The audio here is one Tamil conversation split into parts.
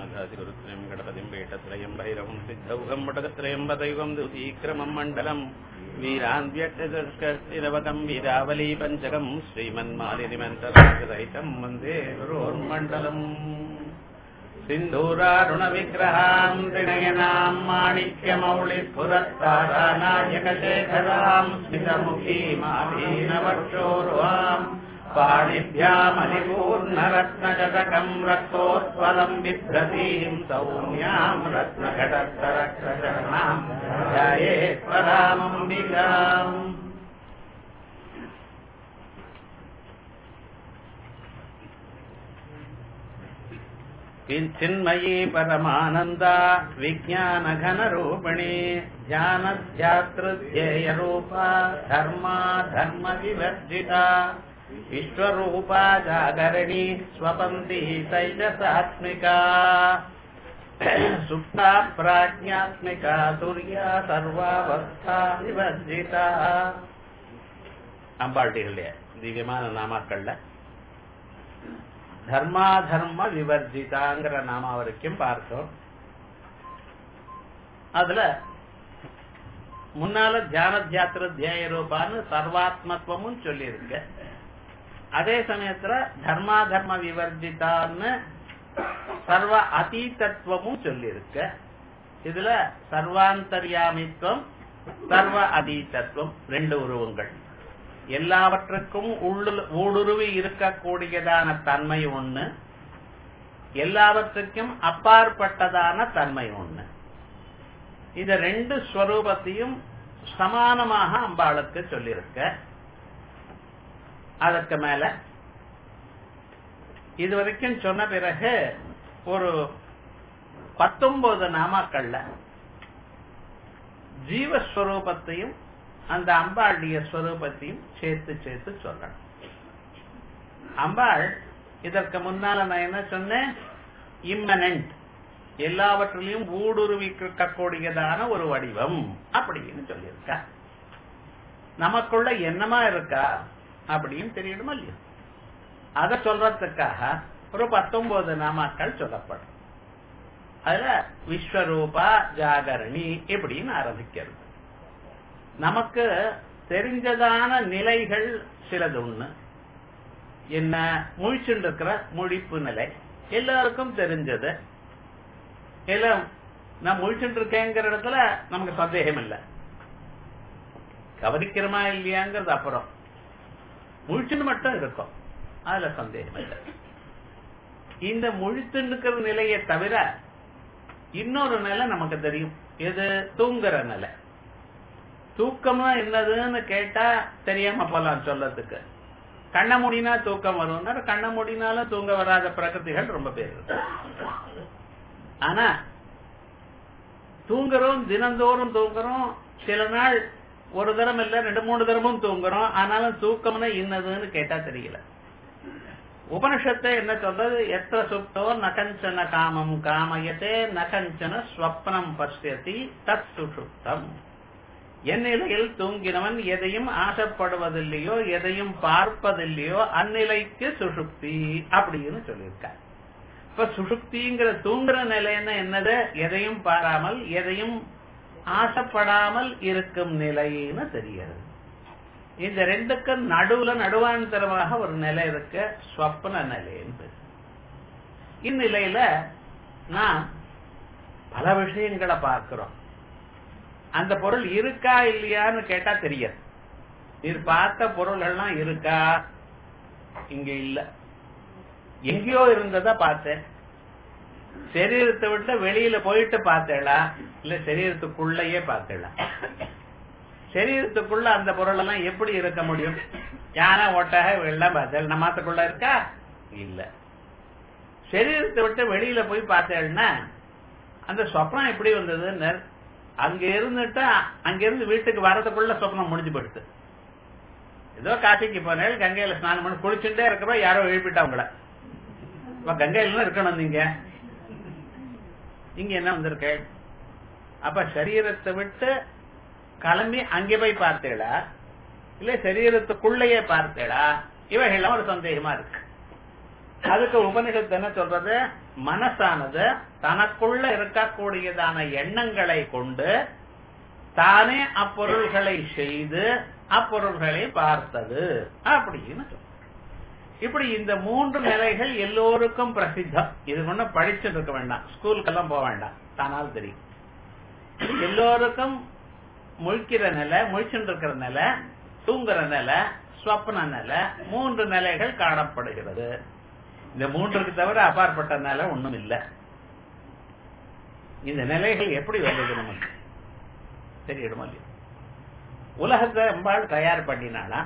नागादिगुरुत्रयम् गणपतिम् वेटत्रयम् भैरवम् सिद्धौघम् वटकत्रयम् पदैवम् द्वितीक्रमम् मण्डलम् वीरान्व्यट्टदर्शकम् वीरावली पञ्चकम् श्रीमन्मालिनिमन्तरहितम् वन्दे गुरोर्मण्डलम् सिन्धूरारुणविग्रहाम् त्रिनयनाम् माणिक्यमौलिपुरस्तारानायकशेखराम् स्मितमुखीमाधीनवर्षोरुहाम् पाणिभ्यामलिपूर्णरत्नजटकम् रक्तोत्पलम् बिभ्रतीम् सौम्याम् रत्नघटस्तरक्षरणाम् ध्यायेश्वरामम्बिकाम् चिन्मयी परमानन्दा विज्ञानघनरूपिणी ध्यानध्यातृध्येयरूपा धर्मा धर्मविवर्जिता विश्वरूपा जागरणी स्वपन्ती तैजसात्मिका सुप्ता प्राज्ञात्मिका तुर्या सर्वावस्था विवर्जिता அம்பாள்டிகளுடைய திவ்யமான நாமாக்கள்ல தர்மா தர்ம விவர்ஜிதாங்கிற நாமா வரைக்கும் பார்த்தோம் அதுல முன்னால தியான தியாத்திர தியாய ரூபான்னு சர்வாத்மத்துவமும் சொல்லியிருக்க அதே சமயத்துல தர்மா தர்ம விவர்ஜிதான்னு சர்வ அதீதத்துவமும் சொல்லியிருக்க இதுல சர்வாந்தர்யாமித்துவம் சர்வ அதீதத்துவம் ரெண்டு உருவங்கள் எல்லாவற்றுக்கும் ஊடுருவி இருக்கக்கூடியதான தன்மை ஒண்ணு எல்லாவற்றுக்கும் அப்பாற்பட்டதான தன்மை ஒண்ணு இந்த ரெண்டு ஸ்வரூபத்தையும் சமானமாக அம்பாளுக்கு சொல்லியிருக்க அதற்கு மேல இதுவரைக்கும் சொன்ன பிறகு ஒரு பத்தொன்பது நாமாக்கள்ல ஜீவஸ்வரூபத்தையும் அந்த அம்பாளுடைய ஸ்வரூபத்தையும் சேர்த்து சேர்த்து சொல்லணும் அம்பாள் இதற்கு முன்னால நான் என்ன சொன்னேன் இம்மனன்ட் எல்லாவற்றிலையும் ஊடுருவி இருக்கக்கூடியதான ஒரு வடிவம் அப்படின்னு சொல்லியிருக்கா நமக்குள்ள என்னமா இருக்கா அப்படின்னு தெரியணுமா இல்லையா அதை சொல்றதுக்காக ஒரு பத்தொன்பது நாமாக்கள் சொல்லப்படும் அதுல விஸ்வரூபா ஜாகரணி இப்படின்னு ஆரம்பிக்கிறது நமக்கு தெரிஞ்சதான நிலைகள் சிலது ஒண்ணு என்ன முழிச்சுட்டு இருக்கிற முழிப்பு நிலை எல்லாருக்கும் தெரிஞ்சது எல்லாம் நான் முழிச்சுட்டு இருக்கேங்கிற இடத்துல நமக்கு சந்தேகம் இல்லை கவனிக்கிறோமா இல்லையாங்கிறது அப்புறம் முழிச்சுன்னு மட்டும் இருக்கும் அதுல சந்தேகம் இல்லை இந்த முழித்து இருக்கிற நிலையை தவிர இன்னொரு நிலை நமக்கு தெரியும் எது தூங்குற நிலை தூக்கம்னா என்னதுன்னு கேட்டா தெரியாம போலாம் சொல்லறதுக்கு கண்ண மூடினா தூக்கம் வரும் கண்ண மூடினாலும் தூங்க வராத பிரகிருதிகள் ரொம்ப பேர் ஆனா தூங்குறோம் தினந்தோறும் தூங்குறோம் சில நாள் ஒரு தரம் இல்ல ரெண்டு மூணு தரமும் தூங்குறோம் ஆனாலும் தூக்கம்னா என்னதுன்னு கேட்டா தெரியல உபனிஷத்தை என்ன சொல்றது எத்த சுப்தோ நகஞ்சன காமம் காமயத்தே நகஞ்சன ஸ்வப்னம் பசியதி தத் சுஷுப்தம் எந்நிலையில் தூங்கினவன் எதையும் ஆசைப்படுவதில்லையோ எதையும் பார்ப்பதில்லையோ அந்நிலைக்கு சுஷுப்தி அப்படின்னு சொல்லியிருக்கார் இப்ப சுஷுப்திங்கிற தூங்குற நிலைன்னா என்னது எதையும் பாராமல் எதையும் ஆசைப்படாமல் இருக்கும் நிலைன்னு தெரிகிறது இந்த ரெண்டுக்கும் நடுவுல நடுவாந்தரமாக ஒரு நிலை இருக்கு ஸ்வப்ன நிலைன்னு இந்நிலையில நான் பல விஷயங்களை பார்க்கிறோம் அந்த பொருள் இருக்கா இல்லையான்னு கேட்டா தெரியாது நீர் பார்த்த பொருள்கள்லாம் இருக்கா இங்க இல்ல எங்கேயோ இருந்ததா பார்த்தேன் சரீரத்தை விட்டு வெளியில போயிட்டு பார்த்தேளா இல்ல சரீரத்துக்குள்ளேயே பார்த்தேளா சரீரத்துக்குள்ள அந்த பொருள் எல்லாம் எப்படி இருக்க முடியும் யானை ஒட்டக வெள்ளம் பார்த்தேன் நம்மத்துக்குள்ள இருக்கா இல்ல சரீரத்தை விட்டு வெளியில போய் பார்த்தேன்னா அந்த சொப்னம் எப்படி வந்ததுன்னு அங்க இருந்துட்டு அங்க இருந்து வீட்டுக்கு வரதுக்குள்ள சொப்னம் முடிஞ்சு போயிடுது ஏதோ காசிக்கு போனேன் கங்கையில ஸ்நானம் பண்ணி குளிச்சுட்டே இருக்கிறோம் யாரோ எழுப்பிட்டா உங்களை கங்கையில இருக்கணும் நீங்க இங்க என்ன வந்திருக்க அப்ப சரீரத்தை விட்டு கிளம்பி அங்கே போய் பார்த்தேடா இல்ல சரீரத்துக்குள்ளேயே பார்த்தேடா இவைகள்லாம் ஒரு சந்தேகமா இருக்கு அதுக்கு உபனிஷத்து என்ன சொல்றது மனசானது தனக்குள்ள இருக்கக்கூடியதான எண்ணங்களை கொண்டு தானே அப்பொருள்களை செய்து அப்பொருள்களை பார்த்தது அப்படின்னு சொல்றோம். இப்படி இந்த மூன்று நிலைகள் எல்லோருக்கும் பிரசித்தம் இது ஒண்ணும் படிச்சுட்டு இருக்க வேண்டாம் ஸ்கூலுக்கெல்லாம் போக வேண்டாம் தானால் தெரியும் எல்லோருக்கும் முழிக்கிற நிலை முழிச்சுட்டு இருக்கிற நிலை தூங்குற நிலை ஸ்வப்ன நிலை மூன்று நிலைகள் காணப்படுகிறது இந்த மூன்றுக்கு தவிர அப்பாற்பட்ட நிலை ஒண்ணும் இல்லை இந்த நிலைகள் எப்படி வந்தது நமக்கு தெரியணுமா இல்லையா உலகத்தை அம்பாள் தயார் பண்ணினானா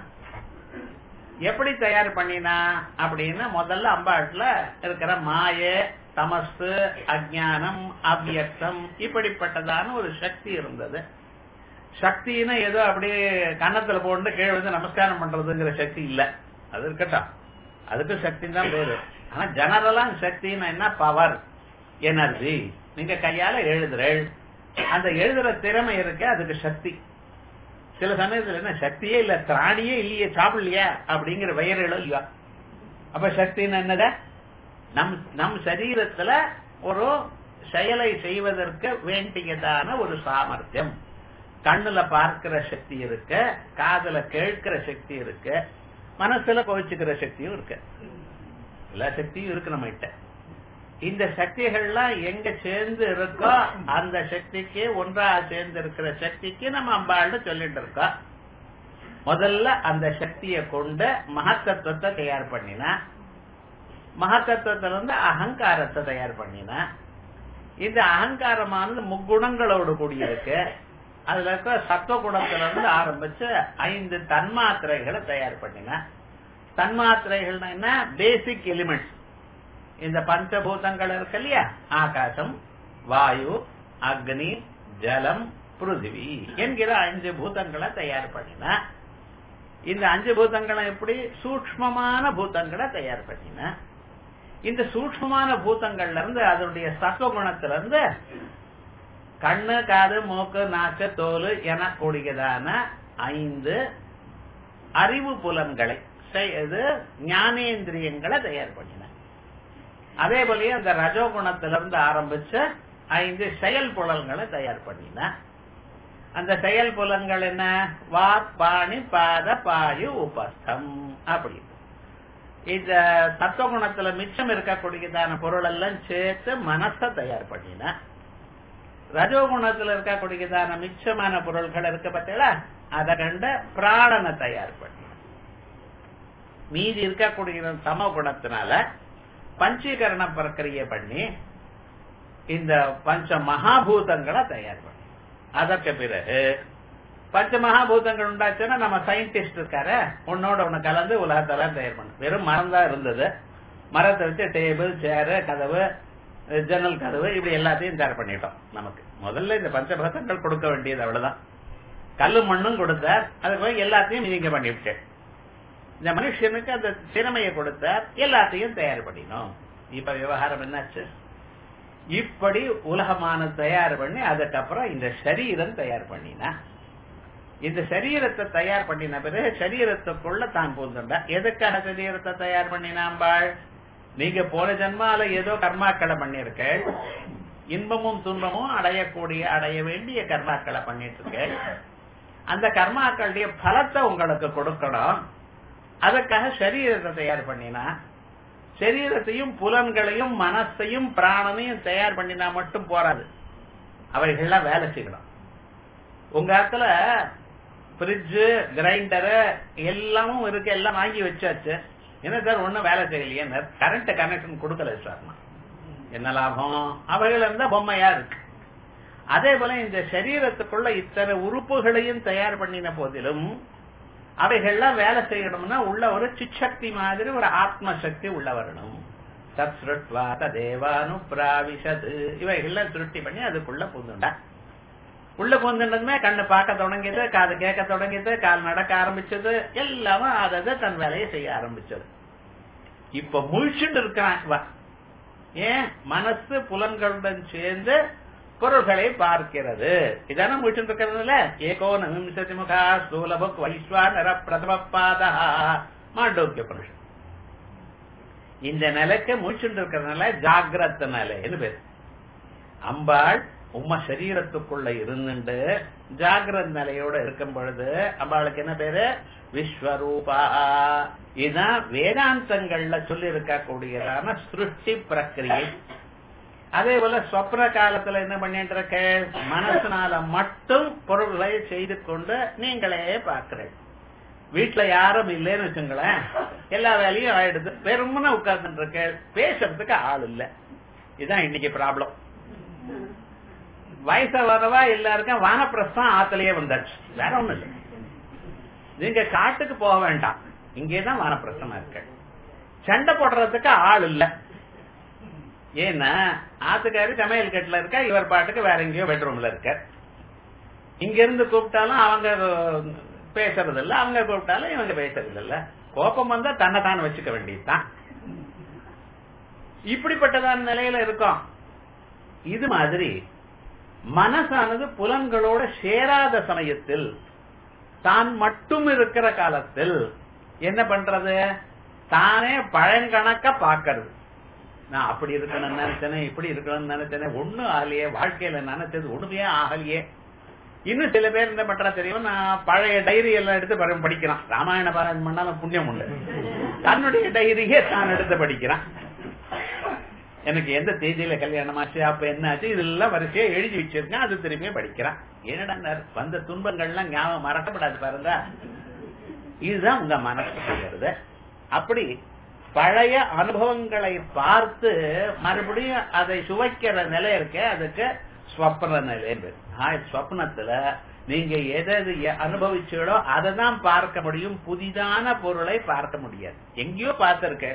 எப்படி தயார் பண்ணினா அப்படின்னா முதல்ல அம்பாட்ல இருக்கிற மாய தமசு அஜானம் அவ்வியக்தம் இப்படிப்பட்டதான ஒரு சக்தி இருந்தது சக்தின்னா ஏதோ அப்படியே கன்னத்துல போட்டு கீழே வந்து நமஸ்காரம் பண்றதுங்கிற சக்தி இல்ல அது இருக்கட்டும் அதுக்கு சக்தி தான் பேரு ஆனா ஜெனரலா சக்தின்னா என்ன பவர் எனர்ஜி நீங்க கையால எழுதுறேள் அந்த எழுதுற திறமை இருக்கு அதுக்கு சக்தி சில சமயத்துல என்ன சக்தியே இல்ல திராணியே இல்லையே சாப்பிடலையா அப்படிங்கிற வயிறு இல்லையா அப்ப சக்தின்னு என்னத நம் நம் சரீரத்துல ஒரு செயலை செய்வதற்கு வேண்டியதான ஒரு சாமர்த்தியம் கண்ணுல பார்க்கிற சக்தி இருக்கு காதுல கேட்கிற சக்தி இருக்கு மனசுல கோவிச்சுக்கிற சக்தியும் இருக்கு எல்லா சக்தியும் இருக்கு நம்ம கிட்ட இந்த சக்திகள்லாம் எங்க சேர்ந்து இருக்கோ அந்த சக்திக்கு ஒன்றா சேர்ந்து இருக்கிற சக்திக்கு நம்ம அம்பாள்னு சொல்லிட்டு இருக்கோம் முதல்ல அந்த சக்தியை கொண்டு மகத்தத்துவத்தை தயார் பண்ணினா மகத்தத்துவத்துல இருந்து அகங்காரத்தை தயார் பண்ணினா இந்த அகங்காரமானது முக்குணங்களோடு கூடியிருக்கு அதுல இருக்க சத்துவ குணத்துல இருந்து ஆரம்பிச்சு ஐந்து தன்மாத்திரைகளை தயார் பண்ணினா தன்மாத்திரைகள்னா என்ன பேசிக் எலிமெண்ட்ஸ் இந்த பஞ்சபூதங்கள் இருக்கு இல்லையா ஆகாசம் வாயு அக்னி ஜலம் பிருத்திவி என்கிற அஞ்சு பூதங்களை தயார் பண்ணினா இந்த அஞ்சு பூதங்களை எப்படி சூக்மமான பூதங்களை தயார் பண்ணினா இந்த சூக்மமான பூதங்கள்ல இருந்து அதனுடைய சத்துவ குணத்துல இருந்து கண்ணு காது மூக்கு நாக்கு தோல் என கூடியதான ஐந்து அறிவு புலன்களை இது ஞானேந்திரியங்களை தயார் பண்ணின அதே போலயே அந்த ரஜோகுணத்திலிருந்து ஆரம்பிச்ச ஐந்து செயல் புலன்களை தயார் பண்ணின அந்த செயல் புலன்கள் என்ன வாக் பாணி பாத பாயு உபஸ்தம் அப்படி இந்த தத்துவகுணத்துல மிச்சம் இருக்கக்கூடியதான பொருள் எல்லாம் சேர்த்து மனசை தயார் பண்ணின ரஜோகுணத்துல இருக்கக்கூடியதான மிச்சமான பொருள்கள் இருக்கு பார்த்தீங்களா அதை கண்ட பிராணனை தயார் பண்ணி மீதி இருக்கக்கூடிய சம குணத்தினால பஞ்சீகரண பிரக்கிரிய பண்ணி இந்த பஞ்ச மகாபூதங்களை தயார் பண்ணி அதற்கு பிறகு பஞ்ச மகாபூதங்கள் உண்டாச்சுன்னா நம்ம சயின்டிஸ்ட் இருக்காரு உன்னோட ஒண்ணு கலந்து உலகத்தெல்லாம் தயார் பண்ணு வெறும் மரம் தான் இருந்தது மரத்தை வச்சு டேபிள் சேரு கதவு ஜன்னல் கதவு இப்படி எல்லாத்தையும் தயார் பண்ணிட்டோம் நமக்கு முதல்ல இந்த பஞ்சபூதங்கள் கொடுக்க வேண்டியது அவ்வளவுதான் கல்லு மண்ணும் கொடுத்தார் அதுக்கு போய் எல்லாத்தையும் நீங்க பண்ணிவிட்டேன் இந்த மனுஷனுக்கு அந்த திறமையை கொடுத்தார் எல்லாத்தையும் தயார் பண்ணினோம் இப்ப விவகாரம் என்னாச்சு இப்படி உலகமான தயார் பண்ணி அதுக்கப்புறம் இந்த சரீரம் தயார் பண்ணினா இந்த சரீரத்தை தயார் பண்ணின பிறகு சரீரத்துக்குள்ள தான் பூந்துண்டா எதுக்காக சரீரத்தை தயார் பண்ணினாம்பாள் நீங்க போன ஜென்மால ஏதோ கர்மாக்களை பண்ணிருக்க இன்பமும் துன்பமும் அடையக்கூடிய அடைய வேண்டிய கர்மாக்களை பண்ணிட்டு இருக்க அந்த கர்மாக்களுடைய பலத்தை உங்களுக்கு கொடுக்கணும் அதுக்காக சரீரத்தை தயார் பண்ணினா சரீரத்தையும் புலன்களையும் மனசையும் பிராணனையும் தயார் பண்ணினா மட்டும் போறாது அவைகள்லாம் வேலை செய்யணும் உங்க இடத்துல பிரிட்ஜு கிரைண்டரு எல்லாமும் இருக்கு எல்லாம் வாங்கி வச்சாச்சு என்ன சார் ஒண்ணும் வேலை செய்யலையே கரண்ட் கனெக்ஷன் கொடுக்கல சார் என்ன லாபம் அவைகள் இருந்தா பொம்மையா இருக்கு அதே போல இந்த சரீரத்துக்குள்ள இத்தனை உறுப்புகளையும் தயார் பண்ணின போதிலும் அவைகள்லாம் வேலை செய்யணும்னா உள்ள ஒரு சிச்சக்தி மாதிரி ஒரு ஆத்ம சக்தி உள்ள வரணும் தத்ருட்வா ததேவானு பிராவிஷது இவைகள்லாம் திருட்டி பண்ணி அதுக்குள்ள புந்துண்டா உள்ள புந்துண்டதுமே கண்ணு பார்க்க தொடங்கியது காது கேட்க தொடங்கியது கால் நடக்க ஆரம்பிச்சது எல்லாமே அதை தன் வேலையை செய்ய ஆரம்பிச்சது இப்ப முழிச்சுட்டு இருக்கான் ஏன் மனசு புலன்களுடன் சேர்ந்து பொருள்களை பார்க்கிறது இதான முடிச்சுட்டு இருக்கிறதுல ஏகோ நவிம்சதி முகா ஸ்தூலபுக் வைஸ்வானர பிரதம பாதா மாண்டோக்கிய புருஷன் இந்த நிலைக்கு முடிச்சுட்டு இருக்கிறதுனால ஜாகிரத நிலைன்னு பேரு அம்பாள் உம்ம சரீரத்துக்குள்ள இருந்துட்டு ஜாகிரத நிலையோட இருக்கும் பொழுது அம்பாளுக்கு என்ன பேரு விஸ்வரூபா இதுதான் வேதாந்தங்கள்ல சொல்லி இருக்கக்கூடியதான சிருஷ்டி பிரக்கிரியை அதே போல சொப்ன காலத்துல என்ன பண்ணிட்டு இருக்க மனசுனால மட்டும் பொருள்களை செய்து கொண்டு நீங்களே பாக்குறேன் வீட்டுல யாரும் இல்லைன்னு வச்சுங்களேன் எல்லா வேலையும் ஆயிடுது வெறுமனே உட்கார்ந்துட்டு இருக்க பேசுறதுக்கு ஆள் இல்ல இதுதான் இன்னைக்கு ப்ராப்ளம் வயசு வரவா எல்லாருக்கும் வானப்பிரஸ்தம் ஆத்திலேயே வந்தாச்சு வேற ஒண்ணும் இல்லை நீங்க காட்டுக்கு போக வேண்டாம் இங்கேதான் வானப்பிரஸ்தமா இருக்க சண்டை போடுறதுக்கு ஆள் இல்ல ஏன்னா ஆத்துக்காரி சமையல் கட்டுல இருக்கா இவர் பாட்டுக்கு வேற எங்கேயோ பெட்ரூம்ல இருக்க இங்க இருந்து கூப்பிட்டாலும் அவங்க பேசுறது இல்ல அவங்க கூப்பிட்டாலும் இவங்க பேசுறது இல்ல கோபம் வந்தா தன்னை தான் வச்சுக்க வேண்டியதுதான் இப்படிப்பட்டதான நிலையில இருக்கும் இது மாதிரி மனசானது புலன்களோட சேராத சமயத்தில் தான் மட்டும் இருக்கிற காலத்தில் என்ன பண்றது தானே பழங்கணக்க பாக்கிறது நான் அப்படி இருக்கணும்னு நினைச்சேனே இப்படி இருக்கணும்னு நினைச்சேனே ஒண்ணும் ஆகலையே வாழ்க்கையில நினைச்சது ஒண்ணுமே ஆகலையே இன்னும் சில பேர் என்ன பண்றா தெரியும் நான் பழைய டைரி எல்லாம் எடுத்து படி- படிக்கிறான் ராமாயண பாராயணம் பண்ணாலும் புண்ணியம் உண்டு தன்னுடைய டைரியே தான் எடுத்து படிக்கிறான் எனக்கு எந்த தேதியில கல்யாணம் ஆச்சு அப்ப என்ன ஆச்சு இதெல்லாம் வரிசையா எழுதி வச்சிருக்கேன் அது திரும்பியும் படிக்கிறான் என்னடா வந்த துன்பங்கள்லாம் ஞாபகம் மறக்கப்படாது பாருங்க இதுதான் உங்க மனசு செய்யறது அப்படி பழைய அனுபவங்களை பார்த்து மறுபடியும் அதை சுவைக்கிற நிலை இருக்க அதுக்கு ஸ்வப்ன நிலை ஸ்வப்னத்துல நீங்க எதை எது எ- அனுபவிச்சீங்களோ அதை தான் பார்க்க முடியும் புதிதான பொருளை பார்க்க முடியாது எங்கேயோ பார்த்திருக்க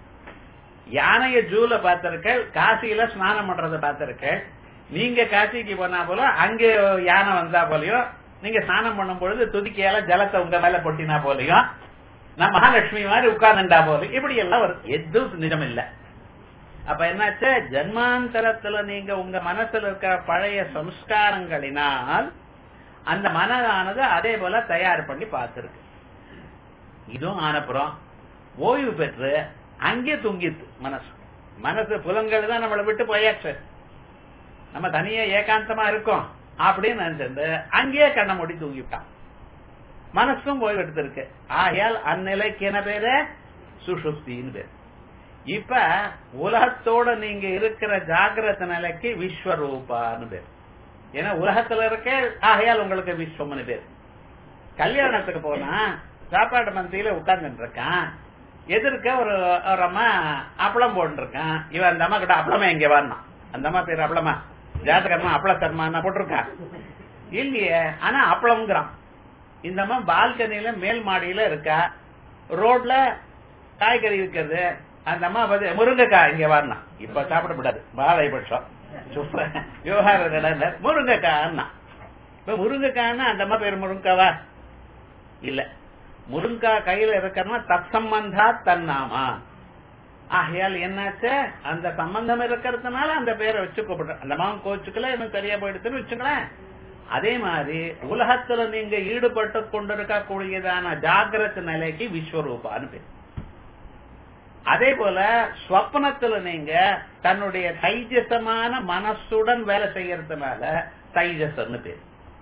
யானைய ஜூல பார்த்திருக்க காசியில ஸ்நானம் பண்றத பார்த்திருக்க நீங்க காசிக்கு போனா போல அங்க யானை வந்தா போலயும் நீங்க ஸ்நானம் பண்ணும் பொழுது துதிக்கையால ஜலத்தை உங்க மேல பொட்டினா போலயும் நான் மகாலட்சுமி மாதிரி உட்கார்ந்துட்டா போல இப்படி எல்லாம் வரும் எதுவும் நிஜம் இல்ல அப்ப என்னாச்சு ஜன்மாந்தரத்துல நீங்க உங்க மனசுல இருக்கிற பழைய சம்ஸ்காரங்களினால் அந்த மனதானது அதே போல தயார் பண்ணி பார்த்திருக்கு இதுவும் ஆனப்புறம் ஓய்வு பெற்று அங்கே தூங்கித்து மனசு மனசு புலன்கள் தான் நம்மளை விட்டு போயாச்சு நம்ம தனியா ஏகாந்தமா இருக்கோம் அப்படின்னு நினைச்சிருந்து அங்கேயே கண்ணை மூடி தூங்கிவிட்டான் மனசும் ஓய்வு எடுத்திருக்கு ஆகையால் அந்நிலைக்கு என்ன பேரு சுஷுப்தின்னு பேரு இப்ப உலகத்தோட நீங்க இருக்கிற ஜாகிரத நிலைக்கு விஸ்வரூபான்னு பேர் ஏன்னா உலகத்துல இருக்க ஆகையால் உங்களுக்கு விஸ்வம்னு பேர் கல்யாணத்துக்கு போனா சாப்பாடு மந்தியில உட்கார்ந்துட்டு இருக்கான் எதிர்க்க ஒரு ஒரு அம்மா அப்பளம் போட்டு இருக்கான் இவன் அந்த அம்மா கிட்ட அப்பளமே இங்க வரணும் அந்த அம்மா பேர் அப்பளமா ஜாதகர்மா அப்பள சர்மா போட்டிருக்கா இல்லையே ஆனா அப்பளம்ங்கிறான் இந்த அம்மா பால்கனில மேல் மாடியில இருக்கா ரோட்ல காய்கறி விற்கிறது அந்த அம்மா பார்த்து முருங்கைக்காய் இங்க வரணும் இப்ப சாப்பிட கூடாது பாதை பட்சம் சும்மா விவகாரம் நடந்த முருங்கைக்காய்னா இப்ப முருங்கைக்காய்னா அந்த அம்மா பேர் முருங்காவா இல்ல முருங்கா கையில இருக்கிறனா தத் சம்பந்தா தன்னாமா ஆகையால் என்னாச்சு அந்த சம்பந்தம் இருக்கிறதுனால அந்த பேரை வச்சு கூப்பிடுற அந்த மாவன் கோச்சுக்கல எனக்கு சரியா போயிடுச்சுன்னு வச்சுங்களேன் அதே மாதிரி உலகத்துல நீங்க ஈடுபட்டு கொண்டிருக்கக்கூடியதான ஜாகிரத நிலைக்கு விஸ்வரூபான்னு பேர் அதே போல ஸ்வப்னத்துல நீங்க தன்னுடைய தைஜசமான மனசுடன் வேலை செய்யறதுனால தைஜசன்னு பேர்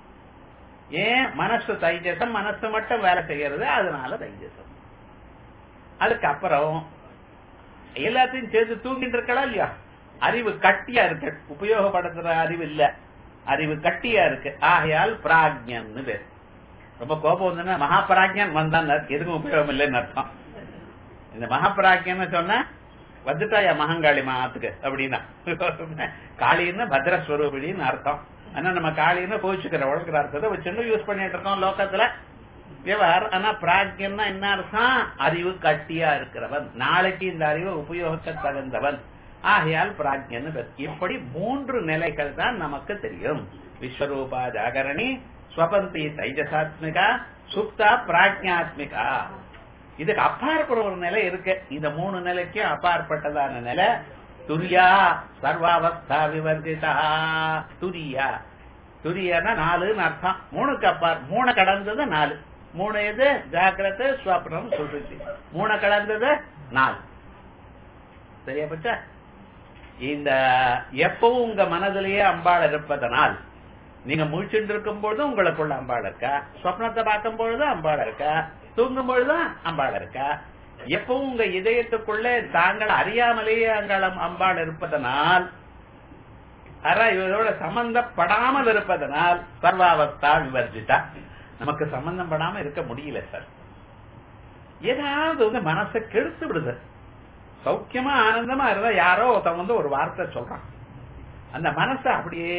ஏன் மனசு தைஜசம் மனசு மட்டும் வேலை செய்யறது அதனால தைஜசம் அதுக்கப்புறம் எல்லாத்தையும் சேர்த்து தூங்கிட்டு இருக்கலாம் இல்லையா அறிவு கட்டியா இருக்கு உபயோகப்படுத்துற அறிவு இல்ல அறிவு கட்டியா இருக்கு ஆகையால் பிராக்ஞன்னு பேர் ரொம்ப கோபம் வந்ததுன்னா மகாபிராக்ஞன் வந்தான் எதுக்கும் உபயோகம் இல்லைன்னு அர்த்தம் இந்த மகாபிராக்யன்னு சொன்ன வந்துட்டாயா மகங்காளி மாத்துக்கு அப்படின்னா காளின்னு பத்ரஸ்வரூபின்னு அர்த்தம் ஆனா நம்ம காளின்னு கோச்சுக்கிற வழக்குற அர்த்தத்தை வச்சுட்டு யூஸ் பண்ணிட்டு இருக்கோம் லோகத்துல விவகாரம் ஆனா பிராக்யன்னா என்ன அர்த்தம் அறிவு கட்டியா இருக்கிறவன் நாளைக்கு இந்த அறிவு உபயோகிக்க தகுந்தவன் ஆகையால் பிராக்யன்னு பேர். இப்படி மூன்று நிலைகள் தான் நமக்கு தெரியும் விஸ்வரூபா ஜாகரணி ஸ்வபந்தி தைஜசாத்மிகா சுப்தா பிராக்ஞாத்மிகா இதுக்கு அப்பாற்பட ஒரு நிலை இருக்கு இந்த மூணு நிலைக்கும் அப்பாற்பட்டதான நிலை துரியா சர்வாவஸ்தா விவர்ஜிதா துரியா துரியானா நாலுன்னு அர்த்தம் மூணுக்கு அப்பார் மூணு கடந்தது நாலு மூணு எது ஜாக்கிரத ஸ்வப்னம் சுசுத்தி மூணு கடந்தது நாலு சரியா பச்சா இந்த எப்பவும் உங்க மனதிலேயே அம்பாள் இருப்பதனால் நீங்க முழிச்சுட்டு இருக்கும் பொழுதும் உங்களுக்குள்ள அம்பாள் இருக்கா சொப்னத்தை பார்க்கும் பொழுதும் அம்பாள் இருக்கா தூங்கும் பொழுதும் அம்பாள் இருக்கா எப்பவும் உங்க இதயத்துக்குள்ளே தாங்கள் அறியாமலேயே அங்காளம் அம்பாள் இருப்பதனால் ஆனா இவரோட சம்பந்தப்படாமல் இருப்பதனால் சர்வாவஸ்தா விவர்ஜிதா நமக்கு சம்பந்தம் படாம இருக்க முடியல சார் ஏதாவது வந்து மனசை கெடுத்து விடுது சௌக்கியமா ஆனந்தமா இருந்தா யாரோ ஒருத்தன் வந்து ஒரு வார்த்தை சொல்றான் அந்த மனசை அப்படியே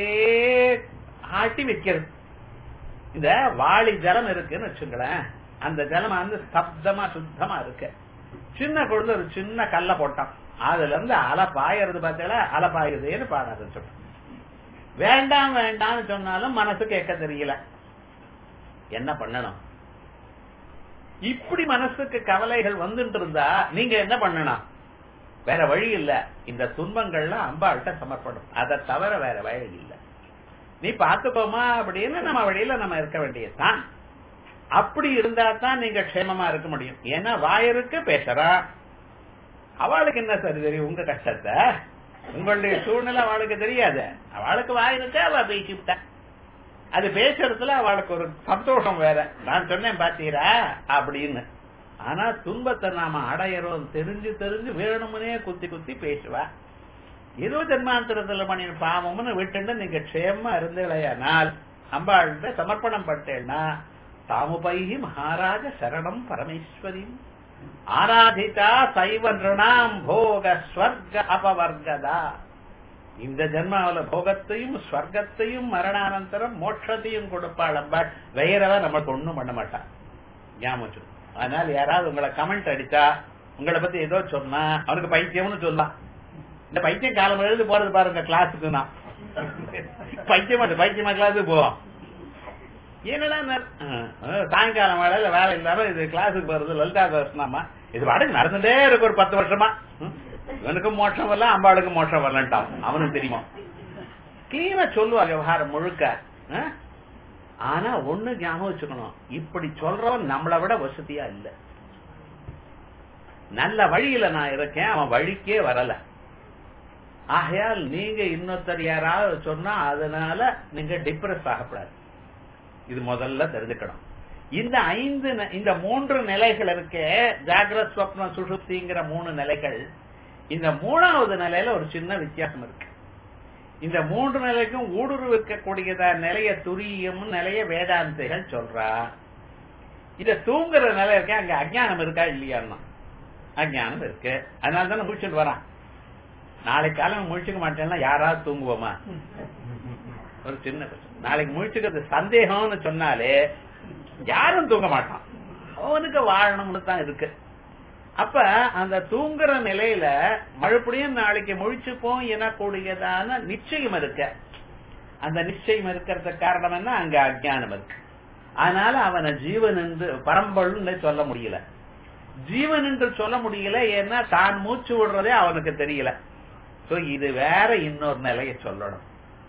ஆட்டி வைக்கிறது இந்த வாளி ஜலம் இருக்குன்னு வச்சுங்களேன் அந்த ஜலம் வந்து ஸ்தப்தமா சுத்தமா இருக்கு சின்ன குழந்தை ஒரு சின்ன கல்ல போட்டான் அதுல இருந்து அலை பாயறது பார்த்தீங்களா அலை பாயுதுன்னு பாட ஆரம்பிச்சோம் வேண்டாம் வேண்டாம்னு சொன்னாலும் மனசு கேட்க தெரியல என்ன பண்ணணும் இப்படி மனசுக்கு கவலைகள் வந்துட்டு இருந்தா நீங்க என்ன பண்ணணும் வேற வழி இல்ல இந்த துன்பங்கள்லாம் அம்பாள்கிட்ட சமர்ப்படும் அதை தவிர வேற வழி இல்ல நீ பாத்துக்கோமா அப்படின்னு நம்ம வழியில நம்ம இருக்க வேண்டியதுதான் அப்படி இருந்தா தான் நீங்க க்ஷேமமா இருக்க முடியும் ஏன்னா வாயிருக்கு பேசுறா அவளுக்கு என்ன சரி தெரியும் உங்க கஷ்டத்தை உங்களுடைய சூழ்நிலை அவளுக்கு தெரியாது அவளுக்கு வாயிருக்கு அவ பேசிவிட்டா அது பேசுறதுல அவளுக்கு ஒரு சந்தோஷம் வேற நான் சொன்னேன் பாத்தீரா அப்படின்னு ஆனா துன்பத்தை நாம அடையறோம் தெரிஞ்சு தெரிஞ்சு வேணும்னே குத்தி குத்தி பேசுவா ஏதோ ஜென்மாந்திரத்துல பண்ணின பாவம்னு விட்டுண்டு நீங்க க்ஷேமமா இருந்தீங்களேயானால் அம்பாள்கிட்ட சமர்ப்பணம் பட்டேன்னா தாமுபைகி மகாராஜ சரணம் பரமேஸ்வரி ஆராதிதா சைவ நிருணாம் போக ஸ்வர்க அபவர்கதா இந்த ஜென்மாவில போகத்தையும் ஸ்வர்க்கத்தையும் மரணானந்தரம் மோட்சத்தையும் கொடுப்பாள் அம்பாள் வேறவ நமக்கு ஒண்ணும் பண்ண மாட்டான் ஞாபகம் அதனால யாராவது உங்களை கமெண்ட் அடிச்சா உங்களை பத்தி ஏதோ சொன்னா அவனுக்கு பைத்தியம்னு சொல்லலாம் இந்த பைத்தியம் காலம் எழுதி போறது பாருங்க கிளாஸுக்கு நான் பைத்தியமா பைத்தியமா கிளாஸுக்கு போவோம் என்னடா சாயங்காலம் வேலையில வேலை இல்லாம இது கிளாஸுக்கு போறது லலிதா தர்ஷனாமா இது பாட்டுக்கு நடந்துட்டே இருக்கு ஒரு பத்து வருஷமா இவனுக்கும் மோட்சம் வரல அம்பாளுக்கும் மோட்சம் வரலன்ட்டான் அவனுக்கு தெரியுமா கிளீனா சொல்லுவா விவகாரம் முழுக்க ஆனா ஒண்ணு ஞாபகம் வச்சுக்கணும் இப்படி சொல்றவன் நம்மளை விட வசதியா இல்ல நல்ல வழியில நான் இருக்கேன் அவன் வழிக்கே வரல ஆகையால் நீங்க இன்னொருத்தர் யாராவது சொன்னா அதனால நீங்க டிப்ரெஸ் ஆகக்கூடாது இது முதல்ல தெரிஞ்சுக்கணும் இந்த ஐந்து இந்த மூன்று நிலைகள் இருக்க ஜாகிரத் ஸ்வப்ன சுஷுப்திங்கிற மூணு நிலைகள் இந்த மூணாவது நிலையில ஒரு சின்ன வித்தியாசம் இருக்கு இந்த மூன்று நிலைக்கும் ஊடுருவிக்கக்கூடியதா நிலைய துரியம் நிலைய வேதாந்திகள் சொல்றா இத தூங்குற நிலை இருக்க அங்க அஜானம் இருக்கா இல்லையான்னா அஜானம் இருக்கு அதனால தானே முடிச்சுட்டு வரான் நாளைக்கு காலம் முழிச்சுக்க மாட்டேன்னா யாராவது தூங்குவோமா ஒரு சின்ன பிரச்சனை நாளைக்கு முழிச்சுக்கிறது சந்தேகம்னு சொன்னாலே யாரும் தூங்க மாட்டான் அவனுக்கு வாழணும்னு தான் இருக்கு அப்ப அந்த தூங்குற நிலையில மறுபடியும் நாளைக்கு முழிச்சுப்போம் எனக்கூடியதான நிச்சயம் இருக்க அந்த நிச்சயம் இருக்கிறதுக்கு காரணம் என்ன அங்க அஜானம் இருக்கு அதனால அவனை ஜீவன் என்று பரம்பொருள்னு சொல்ல முடியல ஜீவன் என்று சொல்ல முடியல ஏன்னா தான் மூச்சு விடுறதே அவனுக்கு தெரியல சோ இது வேற இன்னொரு நிலையை சொல்லணும்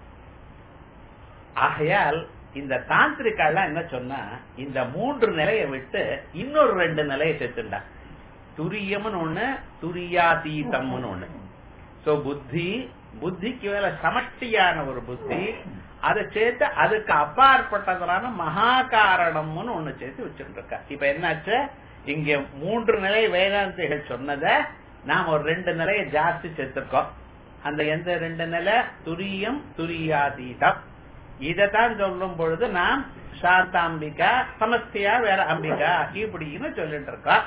ஆகையால் இந்த தாந்திரிக்காலாம் என்ன சொன்னா இந்த மூன்று நிலையை விட்டு இன்னொரு ரெண்டு நிலையை சேர்த்துண்டா துரியம்னு ஒண்ணு துரியாதீதம்னு ஒண்ணு சோ புத்தி புத்திக்கு மேல சமஷ்டியான ஒரு புத்தி அதை சேர்த்து அதுக்கு அப்பாற்பட்டதான மகா காரணம்னு ஒண்ணு சேர்த்து வச்சுட்டு இருக்கா இப்ப என்னாச்சு இங்க மூன்று நிலை வேதாந்திகள் சொன்னத நாம் ஒரு ரெண்டு நிலையை ஜாஸ்தி சேர்த்திருக்கோம் அந்த எந்த ரெண்டு நிலை துரியம் துரியாதீதம் இதத்தான் சொல்லும் பொழுது நாம் சாந்தாம்பிகா சமஸ்தியா வேற அம்பிகா இப்படின்னு சொல்லிட்டு இருக்கோம்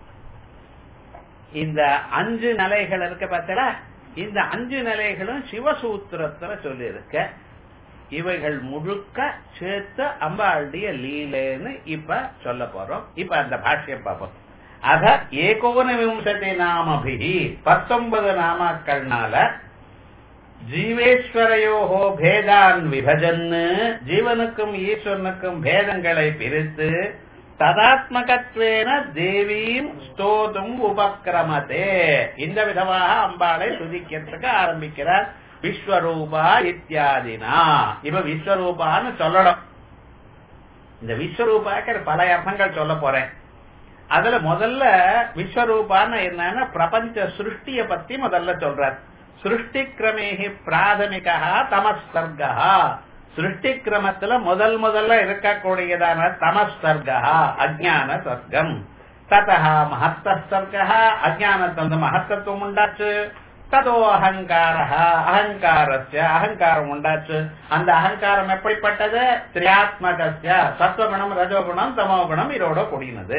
இந்த அஞ்சு நிலைகள் இருக்க பார்த்தல இந்த அஞ்சு நிலைகளும் சிவசூத்திரத்துல சொல்லி இருக்க இவைகள் முழுக்க சேர்த்து அம்பாளுடைய லீலேன்னு இப்ப சொல்ல போறோம் இப்ப அந்த பாஷ்யம் பார்ப்போம் அத ஏகோன விம்சதி நாமபிகி பத்தொன்பது நாமாக்கள்னால ஜீவேஸ்வரையோகோ பேதான் விபஜன் ஜீவனுக்கும் ஈஸ்வரனுக்கும் பேதங்களை பிரித்து ததாத்மகத்வேன தேவீம் ஸ்தோதும் உபக்கிரமதே இந்த விதமாக அம்பாளை துதிக்கிறதுக்கு ஆரம்பிக்கிறார் விஸ்வரூபா இத்தியாதினா இப்ப விஸ்வரூபான்னு சொல்லணும் இந்த விஸ்வரூபாக்கு பல அர்த்தங்கள் சொல்ல போறேன் அதுல முதல்ல விஸ்வரூபான்னு என்னன்னா பிரபஞ்ச சிருஷ்டிய பத்தி முதல்ல சொல்றார் சிருஷ்டி கிரமேகி பிராதமிகா தமஸ்தர்கா சிருஷ்டி கிரமத்துல முதல் முதல்ல இருக்கக்கூடியதான தமஸ்தர்கா அஜான சர்க்கம் ததா மகத்த சர்க்கா அஜானத்தந்த மகத்தத்துவம் உண்டாச்சு ததோ அகங்கார அகங்காரஸ்ய அகங்காரம் உண்டாச்சு அந்த அகங்காரம் எப்படிப்பட்டது திரியாத்மகஸ்ய சத்வகுணம் ரஜோகுணம் தமோகுணம் இதோட கூடினது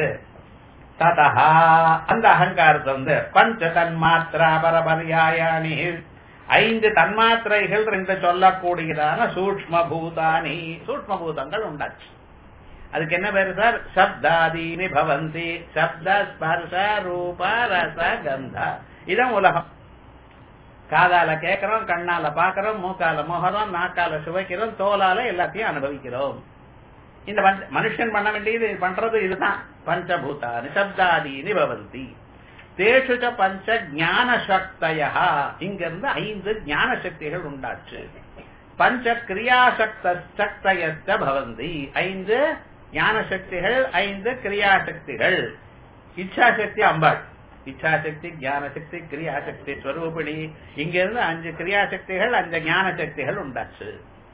ததா அந்த அகங்காரத்தை வந்து பஞ்ச தன்மாத்திரா பரபரியாயானி ஐந்து தன்மாத்திரைகள் என்று சொல்லக்கூடியதான சூக்ம பூதானி சூக்ம பூதங்கள் உண்டாச்சு அதுக்கு என்ன பேரு சார் சப்தாதீனி பவந்தி சப்த ஸ்பர்ஷ ரூப ரச கந்தா இதான் உலகம் காதால கேட்கிறோம் கண்ணால பாக்குறோம் மூக்கால முகறோம் நாக்கால சுவைக்கிறோம் தோலால எல்லாத்தையும் அனுபவிக்கிறோம் இந்த பஞ்ச- மனுஷன் பண்ண வேண்டியது பண்றது இதுதான் பஞ்சபூதானி சப்தாதீனி பவந்தி தேஷு ச பஞ்ச ஞான சக்தயா இங்க இருந்து ஐந்து ஞான சக்திகள் உண்டாச்சு பஞ்ச கிரியாசக்த சக்தயத்த பவந்தி ஐந்து ஞான சக்திகள் ஐந்து கிரியாசக்திகள் இச்சாசக்தி அம்பாள் இச்சாசக்தி ஞான சக்தி கிரியாசக்தி ஸ்வரூபிணி இங்க இருந்து அஞ்சு கிரியாசக்திகள் அஞ்சு ஞான சக்திகள் உண்டாச்சு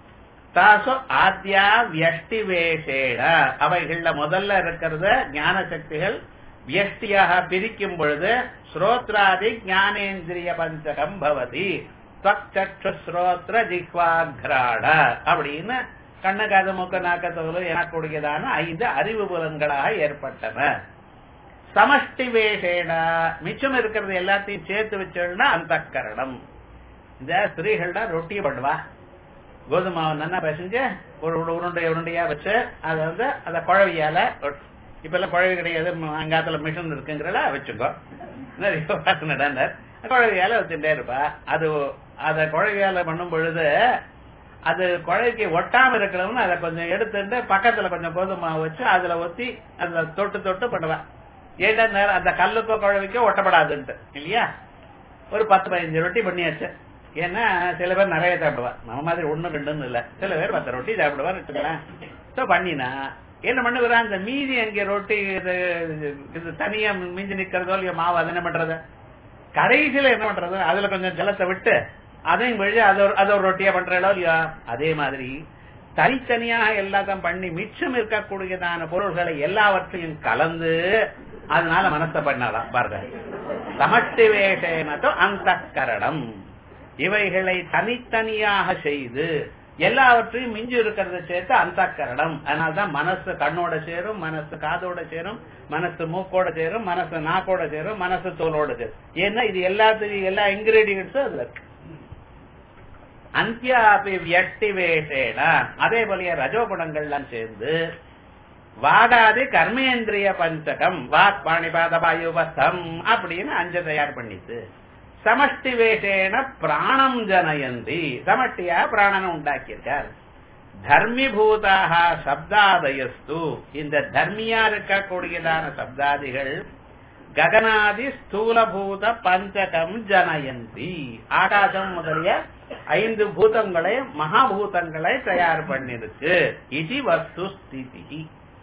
தாசு ஆத்யா வியஷ்டி வேஷேட அவைகள்ல முதல்ல இருக்கிறது ஞான சக்திகள் வியஷ்டியாக பிரிக்கும் பொழுது ஸ்ரோத்ராதி ஞானேந்திரிய பஞ்சகம் பவதி त्वक्चक्षु ஸ்ரோத்ர ஜிஹ்வாக்ராட அப்படின்னு கண்ணு காது மூக்கு நாக்க தோல் எனக்கூடியதான ஐந்து அறிவு புலன்களாக ஏற்பட்டன சமஷ்டி வேஷேன மிச்சம் இருக்கிறது எல்லாத்தையும் சேர்த்து வச்சோம்னா அந்த கரணம் இந்த ஸ்திரீகள்ட ரொட்டி பண்ணுவா கோதுமை மாவு நல்லா பிசைஞ்சு ஒரு ஒரு உருண்டை உருண்டையா வச்சு அதை வந்து அதை குழவியால ஒட்- இப்ப எல்லாம் குழவி கிடையாது ம- அங்காத்துல மிஷின் இருக்குங்கிறல வச்சுக்கோ நிறைய வாசனடார் குழவியால வச்சுட்டே இருப்பா அது அத குழவியால பண்ணும் பொழுது அது குழவிக்கு ஒட்டாம இருக்கணும்னு அதை கொஞ்சம் எடுத்துட்டு பக்கத்துல கொஞ்சம் கோதுமை மாவு வச்சு அதுல ஒத்தி அதுல தொட்டு தொட்டு பண்ணுவா ஏண்டா நேரம் அந்த கல்லுக்கோ குழவிக்கோ ஒட்டப்படாதுன்ட்டு இல்லையா ஒரு பத்து பதினஞ்சு ரொட்டி பண்ணியாச்சு ஏன்னா சில பேர் நிறைய சாப்பிடுவா நம்ம மாதிரி ஒண்ணு ரெண்டுன்னு இல்ல சில பேர் பத்து ரொட்டி சாப்பிடுவான்னு வச்சுக்கலாம் சோ பண்ணினா என்ன பண்ணுகிறா அந்த மீதி அங்க ரொட்டி இது இது தனியா மிஞ்சி நிக்கிறதோ இல்லையோ மாவு அது என்ன பண்றது கடைசியில என்ன பண்றது அதுல கொஞ்சம் ஜலத்தை விட்டு அதையும் விழி அதை ஒரு- அதை ஒரு ரொட்டியா பண்றோ இல்லையா அதே மாதிரி தனித்தனியாக எல்லாத்தையும் பண்ணி மிச்சம் இருக்கக்கூடியதான பொருள்களை எல்லாவற்றையும் கலந்து அதனால மனசை பண்ணலாம் பாருங்க சமஷ்டி வேஷேனதோ அந்த கரணம் இவைகளை தனித்தனியாக செய்து எல்லாவற்றையும் மிஞ்சி இருக்கிறத சேர்த்து அந்த கரணம் அதனால்தான் மனசு கண்ணோட சேரும் மனசு காதோட சேரும் மனசு மூக்கோட சேரும் மனசு நாக்கோட சேரும் மனசு தோலோட சேரும் ஏன்னா இது எல்லாத்துக்கும் எல்லா இன்கிரீடியன்ஸும் அதுல இருக்கு அந்தியாபி வியக்தி வேஷேன அதே போல ரஜோகுணங்கள்லாம் சேர்ந்து வாடாதி கர்மேந்திரிய பஞ்சகம் வாக் பாணிபாத வாயுபஸ்தம் அப்படின்னு அஞ்சு தயார் பண்ணிட்டு சமஷ்டி வேஷேன பிராணம் ஜனயந்தி சமஷ்டியா பிராணனை உண்டாக்கியிருக்கார் தர்மிபூதாக சப்தாதயஸ்து இந்த தர்மியா இருக்கக்கூடியதான சப்தாதிகள் ககனாதி ஸ்தூலபூத பஞ்சகம் ஜனயந்தி ஆகாசம் முதலிய ஐந்து பூதங்களை மகாபூதங்களை தயார் பண்ணிருக்கு இது வஸ்து ஸ்திதி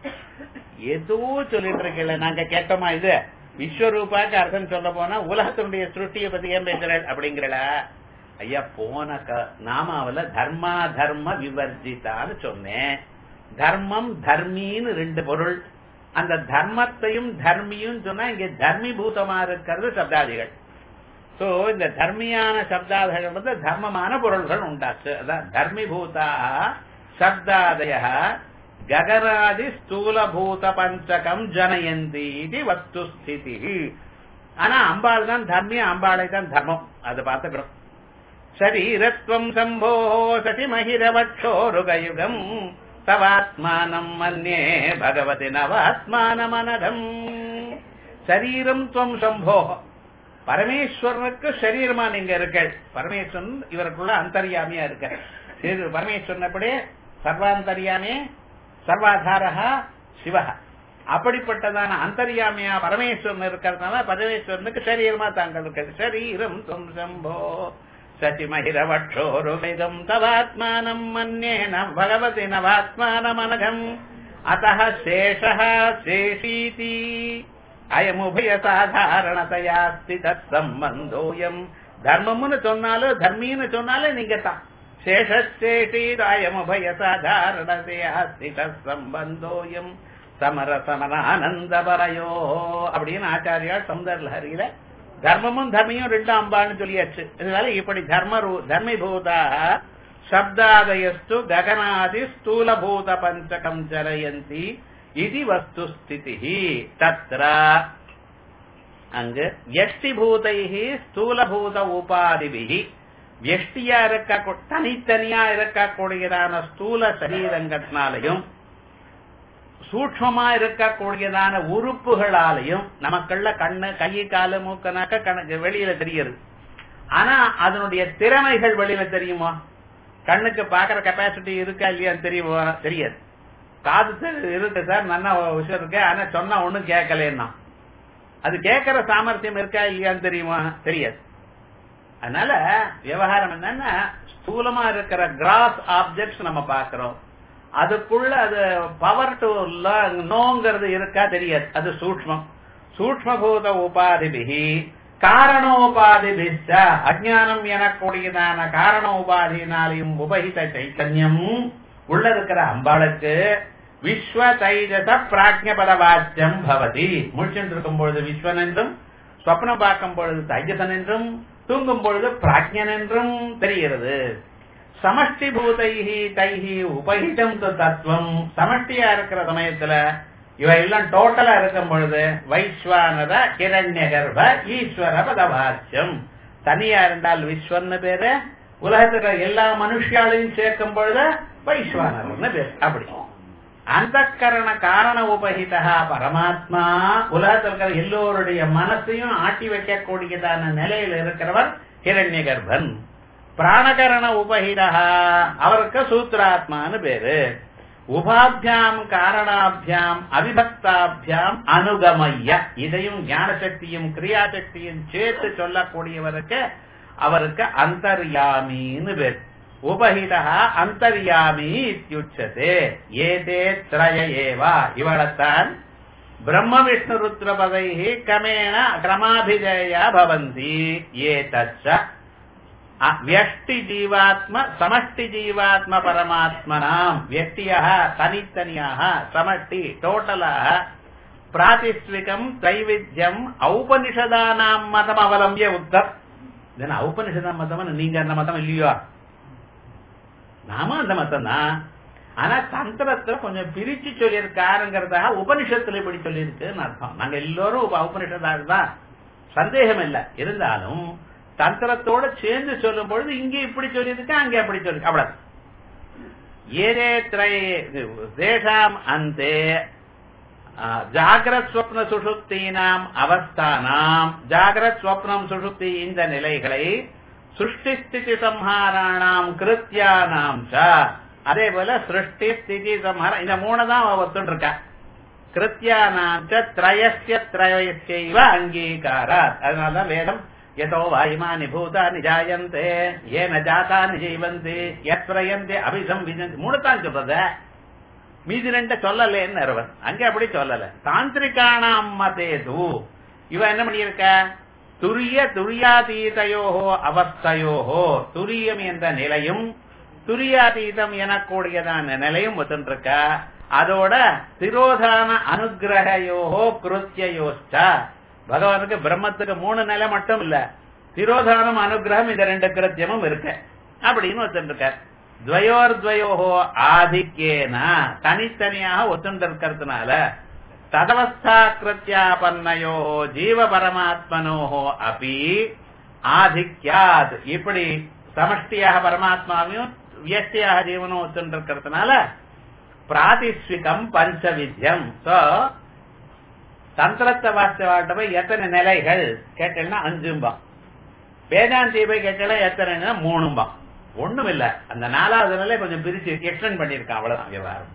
ஏதோ சொல்லிட்டு இருக்கல நாங்க கேட்டோமா இது விஸ்வரூபாக்கு அர்த்தம் சொல்ல போனா உலகத்தினுடைய சிருஷ்டியை பத்தி ஏன் பேசுறேன் அப்படிங்கிறல ஐயா போன க- நாமாவுல தர்மா தர்ம விவர்ஜிதான்னு சொன்னேன் தர்மம் தர்மின்னு ரெண்டு பொருள் அந்த தர்மத்தையும் தர்மியும் சொன்னா இங்க தர்மி பூதமா இருக்கிறது சப்தாதிகள் சோ இந்த தர்மியான சப்தாதிகள் வந்து தர்மமான பொருள்கள் உண்டாச்சு அதான் தர்மி பூதா சப்தாதய ககராதி ஸ்தூலபூத பஞ்சகம் ஜனயந்தி இது வஸ்து ஸ்திதி ஆனா அம்பாள் தான் தர்மிய அம்பாளை தான் தர்மம் அதை பார்த்துக்கிறோம் शरीरत्वम् शम्भोः शशिमहिरवक्षोरुगयुगम् तवात्मानम् मन्ये भगवति नवात्मानमनघम् சரீரம் துவம் சம்போ பரமேஸ்வரனுக்கு சரீரமா நீங்க இருக்க பரமேஸ்வரன் இவருக்குள்ள அந்தர்யாமியா இருக்க சரி, பரமேஸ்வரன் எப்படி சர்வாந்தர்யாமே சர்வாதாரா சிவஹ அப்படிப்பட்டதான அந்தர்யாமியா பரமேஸ்வரன் இருக்கிறதுனால பரமேஸ்வரனுக்கு சரீரமா தாங்கள் இருக்க சரீரம் துவம் சம்போ சசிமகிரவक्षोरुवेदम् तवात्मानम् मन्ये न भगवति नवात्मानमनघम् अतः शेषः शेषीति அயமுபய சாதாரணதையா ஸ்தித சம்பந்தோயம் தர்மம்னு சொன்னாலும் தர்மின்னு சொன்னாலும் நீங்க தான் சேஷேஷீர் அயமுபய சாதாரணதையா ஸ்தித சம்பந்தோயம் சமர சமரானந்தபரையோ அப்படின்னு ஆச்சாரியார் சௌந்தர்லஹரியில தர்மமும் தர்மியும் ரெண்டு அம்பான்னு சொல்லியாச்சு இதனால இப்படி தர்ம தர்மிபூதா சப்தாதயஸ்து ககனாதி ஸ்தூலபூத பஞ்சகம் ஜரயந்தி இது வஸ்து ஸ்திதி தத்ர அங்கு வியஷ்டிபூதைஹி ஸ்தூலபூத உபாதிபிகி வியஷ்டியா இருக்க தனித்தனியா இருக்கக்கூடியதான ஸ்தூல சரீரங்கத்தினாலையும் சூக்மமா இருக்கக்கூடியதான உறுப்புகளாலையும் நமக்குள்ள கண்ணு கை காலு மூக்கனாக்க கணக்கு வெளியில தெரியுது ஆனா அதனுடைய திறமைகள் வெளியில தெரியுமா கண்ணுக்கு பாக்குற கெப்பாசிட்டி இருக்கா இல்லையான்னு தெரியுமா தெரியாது காது தெ- இருக்கு சார் நல்லா விஷயம் இருக்கு ஆனா சொன்னா ஒண்ணும் கேட்கலன்னா அது கேட்கற சாமர்த்தியம் இருக்கா இல்லையான்னு தெரியுமா தெரியாது அதனால விவகாரம் என்னன்னா ஸ்தூலமா இருக்கிற கிராஸ் ஆப்ஜெக்ட்ஸ் நம்ம பாக்குறோம் அதுக்குள்ள அது பவர் டு நோங்கிறது இருக்கா தெரியாது அது சூக்மம் சூக்மபூத உபாதிபிகி காரணோபாதிபிச்ச அஜானம் எனக்கூடியதான காரணோபாதியினாலையும் உபகித சைத்தன்யம் உள்ள இருக்கிற அம்பாளுக்கு விஸ்வ தைஜச பிராஜ்யபத வாச்சியம் பவதி முழிச்சுட்டு இருக்கும் பொழுது விஸ்வன் என்றும் சொப்னம் பார்க்கும் பொழுது தைஜசன் என்றும் தூங்கும் பொழுது பிராஜ்யன் என்றும் தெரிகிறது சமஷ்டி பூதைஹி தைஹி உபகிதம் து தத்துவம் சமஷ்டியா இருக்கிற சமயத்துல இவ எல்லாம் டோட்டலா இருக்கும் பொழுது வைஸ்வானர கிரண்ய கர்ப்ப ஈஸ்வர பதவாச்சியம் தனியா இருந்தால் விஸ்வன்னு பேரு உலகத்துல எல்லா மனுஷாலையும் சேர்க்கும் பொழுது வைஸ்வானர்னு பேரு அப்படி அந்த கரண காரண உபகிதா பரமாத்மா உலகத்தில் இருக்கிற எல்லோருடைய மனசையும் ஆட்டி வைக்கக்கூடியதான நிலையில் இருக்கிறவர் ஹிரண்ய கர்ப்பன் பிராணகரண உபகிதா அவருக்கு சூத்ராத்மான்னு பேரு உபாபியாம் காரணாபியாம் அவிபக்தாபியாம் அனுகமய்ய இதையும் ஞான சக்தியும் கிரியாசக்தியும் சேர்த்து சொல்லக்கூடியவருக்கு அவருக்கு அந்தர்யாமின்னு பேர் உபஹிதா அந்தர்யாமி இத்தியுச்சதே ஏதே திரய ஏவா இவளத்தான் பிரம்ம விஷ்ணு ருத்ர பதைஹி கமேண கிரமாபிஜயா பவந்தி ஏதச்ச வியஷ்டி ஜீவாத்ம சமஷ்டி ஜீவாத்ம பரமாத்மனாம் வியஷ்டியாக தனித்தனியாக சமஷ்டி டோட்டலாக பிராதிஸ்விகம் தைவித்யம் ஔபனிஷதானாம் மதம் அவலம்பிய உத்தம் இதென்ன ஔபனிஷதா மதம் நீங்க அந்த மதம் இல்லையோ நாம அந்த மதம் தான் ஆனா தந்திரத்துல கொஞ்சம் பிரிச்சு சொல்லியிருக்காருங்கிறதாக உபனிஷத்துல இப்படி சொல்லியிருக்குன்னு அர்த்தம் நாங்க எல்லாரும் உப- உபனிஷதால் தான் சந்தேகம் இல்ல இருந்தாலும் தந்திரத்தோட சேர்ந்து சொல்லும் பொழுது இங்க இப்படி சொல்லியிருக்கு அங்க அப்படி சொல்லி அவ்வளவு ஏதே திரை தேசாம் அந்தே ஜாகிரத் ஸ்வப்ன சுஷுப்தீனாம் அவஸ்தானாம் ஜாகிரத் ஸ்வப்னம் சுஷுப்தி இந்த நிலைகளை சிருஷ்டி ஸ்திதி சம்ஹாராணாம் கிருத்தியானாம் ச அதே போல சிருஷ்டி ஸ்திதி சம்ஹாரம் இந்த மூணு தான் ஒத்துட்டு இருக்கா கிருத்தியானாம் ச திரயஸ்ய திரயஸ்யைவ அங்கீகாராத் அதனாலதான் வேதம் யதோ வாயுமானி பூதானி ஜாயந்தே ஏன ஜாதானி ஜீவந்தி எத்ரயந்தே அபிசம் விஜந்தி மூணு தான் சொல்றது மீதி ரெண்ட சொல்லலேன்னு அவர் அங்க அப்படி சொல்லல தாந்திரிகானாம் மதேது இவ என்ன பண்ணியிருக்க துரிய துரியாதீதையோஹோ அவஸ்தையோஹோ துரியம் என்ற நிலையும் துரியாதீதம் எனக்கூடியதான நிலையும் ஒத்துருக்க அதோட திரோதான அனுகிரகையோஹோ கிருத்தியோஷ்ட பகவானுக்கு பிரம்மத்துக்கு மூணு நிலை மட்டும் இல்ல திரோதானம் அனுகிரகம் இந்த ரெண்டு கிருத்தியமும் இருக்கு அப்படின்னு ஒத்துருக்கார் துவயோர் துவயோஹோ ஆதிக்கேன தனித்தனியாக ஒத்துண்டு இருக்கிறதுனால ததவஸ்தா கிருத்தியாபன்னையோ ஜீவ பரமாத்மனோஹோ அபி ஆதிக்யாத் இப்படி சமஷ்டியாக பரமாத்மாவையும் வியஷ்டியாக ஜீவனும் ஒத்துண்டு இருக்கிறதுனால பிராதிஸ்விகம் பஞ்சவித்யம் சோ தந்திரத்தை வாசித்த போய் எத்தனை நிலைகள் கேட்டேன்னா அஞ்சும்பா வேதாந்தி போய் கேட்டா எத்தனை மூணும்பா ஒண்ணும் இல்ல அந்த நாலாவது நிலை கொஞ்சம் பிரிச்சு எக்ஸ்டெண்ட் பண்ணிருக்கான் அவ்வளவுதான் விவகாரம்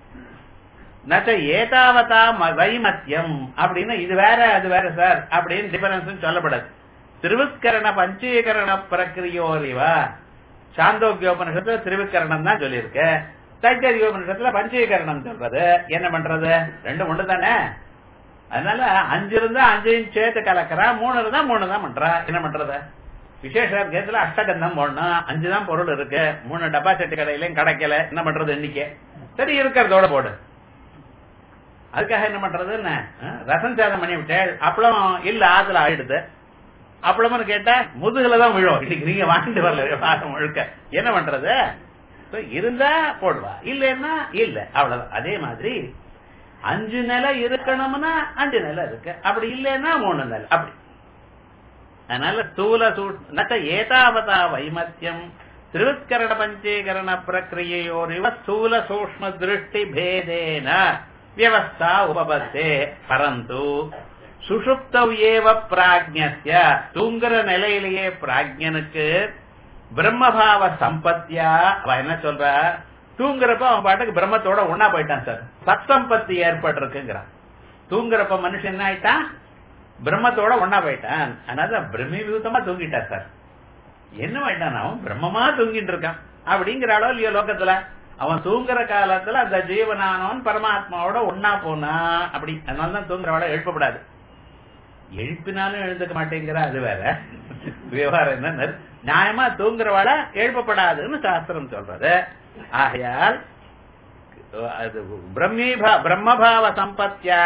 நச்ச ஏதாவதா ம- வைமத்தியம் அப்படின்னு இது வேற அது வேற சார் அப்படின்னு டிஃபரன்ஸ் சொல்லப்படாது திருவிக்கரண பஞ்சீகரண பிரக்கிரியோரிவா சாந்தோக்கியோபனிஷத்துல திருவிக்கரணம் தான் சொல்லியிருக்கு தைத்தரியோபனிஷத்துல பஞ்சீகரணம் சொல்றது என்ன பண்றது ரெண்டு ஒண்ணு தானே அதனால அஞ்சு இருந்தா அஞ்சையும் சேர்த்து கலக்கிறா மூணு இருந்தா மூணு தான் பண்றா என்ன பண்றது விசேஷ கேத்துல அஷ்டகந்தம் போடணும் அஞ்சு தான் பொருள் இருக்கு மூணு டப்பா செட்டு கடையிலயும் கிடைக்கல என்ன பண்றது எண்ணிக்கை சரி இருக்கிறதோட போடு அதுக்காக என்ன பண்றது என்ன அஹ், ரசம் சாதம் பண்ணி விட்டேன் அப்பளம் இல்ல ஆத்துல ஆயிடுது அப்பளம்னு கேட்டா முதுகுல தான் விழும் இன்னைக்கு நீங்க வாங்கிட்டு வரல வாரம் முழுக்க என்ன பண்றது So, இருந்தா போடுவா இல்லைன்னா இல்ல அவ்வளவுதான் அதே மாதிரி அஞ்சு நிலை இருக்கணும்னா அஞ்சு நிலை இருக்கு அப்படி இல்லைன்னா மூணு நிலை அப்படி அதனால ஸ்தூல சூட் ஏதாவதா வைமத்தியம் திருவித்கரண பஞ்சீகரண பிரக்கிரியோரிவ ஸ்தூல சூக்ம திருஷ்டி பேதேன வியவஸ்தா உபபத்தே பரந்து சுஷுப்தவ் ஏவ பிராஜ்யஸ்ய தூங்குற நிலையிலேயே பிராஜ்யனுக்கு பிரம்மபாவ சம்பத்தியா அவ என்ன சொல்றா தூங்குறப்ப அவன் பாட்டுக்கு பிரம்மத்தோட ஒன்னா போயிட்டான் சார் சத்சம்பத்தி ஏற்பட்டிருக்குங்கிறான் தூங்குறப்ப மனுஷன் என்ன ஆயிட்டான் பிரம்மத்தோட ஒன்னா போயிட்டான் அதனால பிரம்மீபூதமா தூங்கிட்டான் சார் என்ன ஆயிட்டான் அவன் பிரம்மமா தூங்கிட்டு இருக்கான் அப்படிங்கிறாளோ இல்லையோ லோகத்துல அவன் தூங்குற காலத்துல அந்த ஜீவனானவன் பரமாத்மாவோட ஒன்னா போனா அப்படி அதனாலதான் தூங்குறவாட எழுப்பப்படாது எழுப்பினாலும் எழுந்துக்க மாட்டேங்கிற அது வேற விவகாரம் என்ன நியாயமா தூங்குறவாட எழுப்பப்படாதுன்னு சாஸ்திரம் சொல்றது ஆகையால் அது பிரம்மீபா பிரம்மபாவ சம்பத்தியா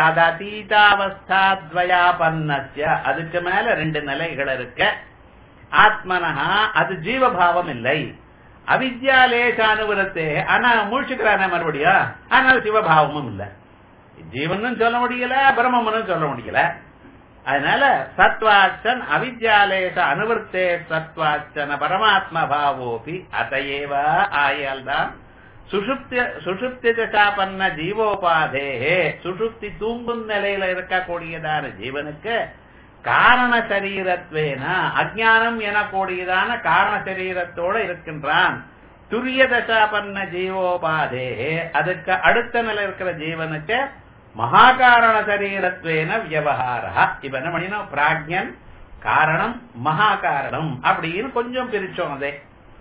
தததீதாவஸ்தாத்வயாபன்னஸ்ய அதுக்கு மேல ரெண்டு நிலைகள் இருக்கு ஆத்மனஹா அது ஜீவபாவம் இல்லை அவித்யாலேஷ அனுவரத்தே ஆனா மூழ்கிக்கிறானே மறுபடியும் ஆனால் சிவபாவமும் இல்ல ஜீவனும் சொல்ல முடியல பிரம்மனும் சொல்ல முடியல அதனால சத்வாச்சன் அவித்யாலேஷ அனுவர்த்தே சத்வாச்சன பரமாத்ம பாவோபி அதையேவ ஆயால்தான் சுஷுப்தி சுஷுப்தி தசாபன்ன ஜீவோபாதேகே சுஷுப்தி தூங்கும் நிலையில இருக்கக்கூடியதான ஜீவனுக்கு காரண சரீரத்வேன அஜானம் எனக்கூடியதான காரண சரீரத்தோட இருக்கின்றான் துரிய தசாபன்ன ஜீவோபாதேகே அதுக்கு அடுத்த நிலை இருக்கிற ஜீவனுக்கு மகாகாரண சரீரத்வேன வியவஹாரா இப்ப என்ன பண்ணினோம் பிராஜ்யன் காரணம் மகாகாரணம் அப்படின்னு கொஞ்சம் பிரிச்சோம் அதே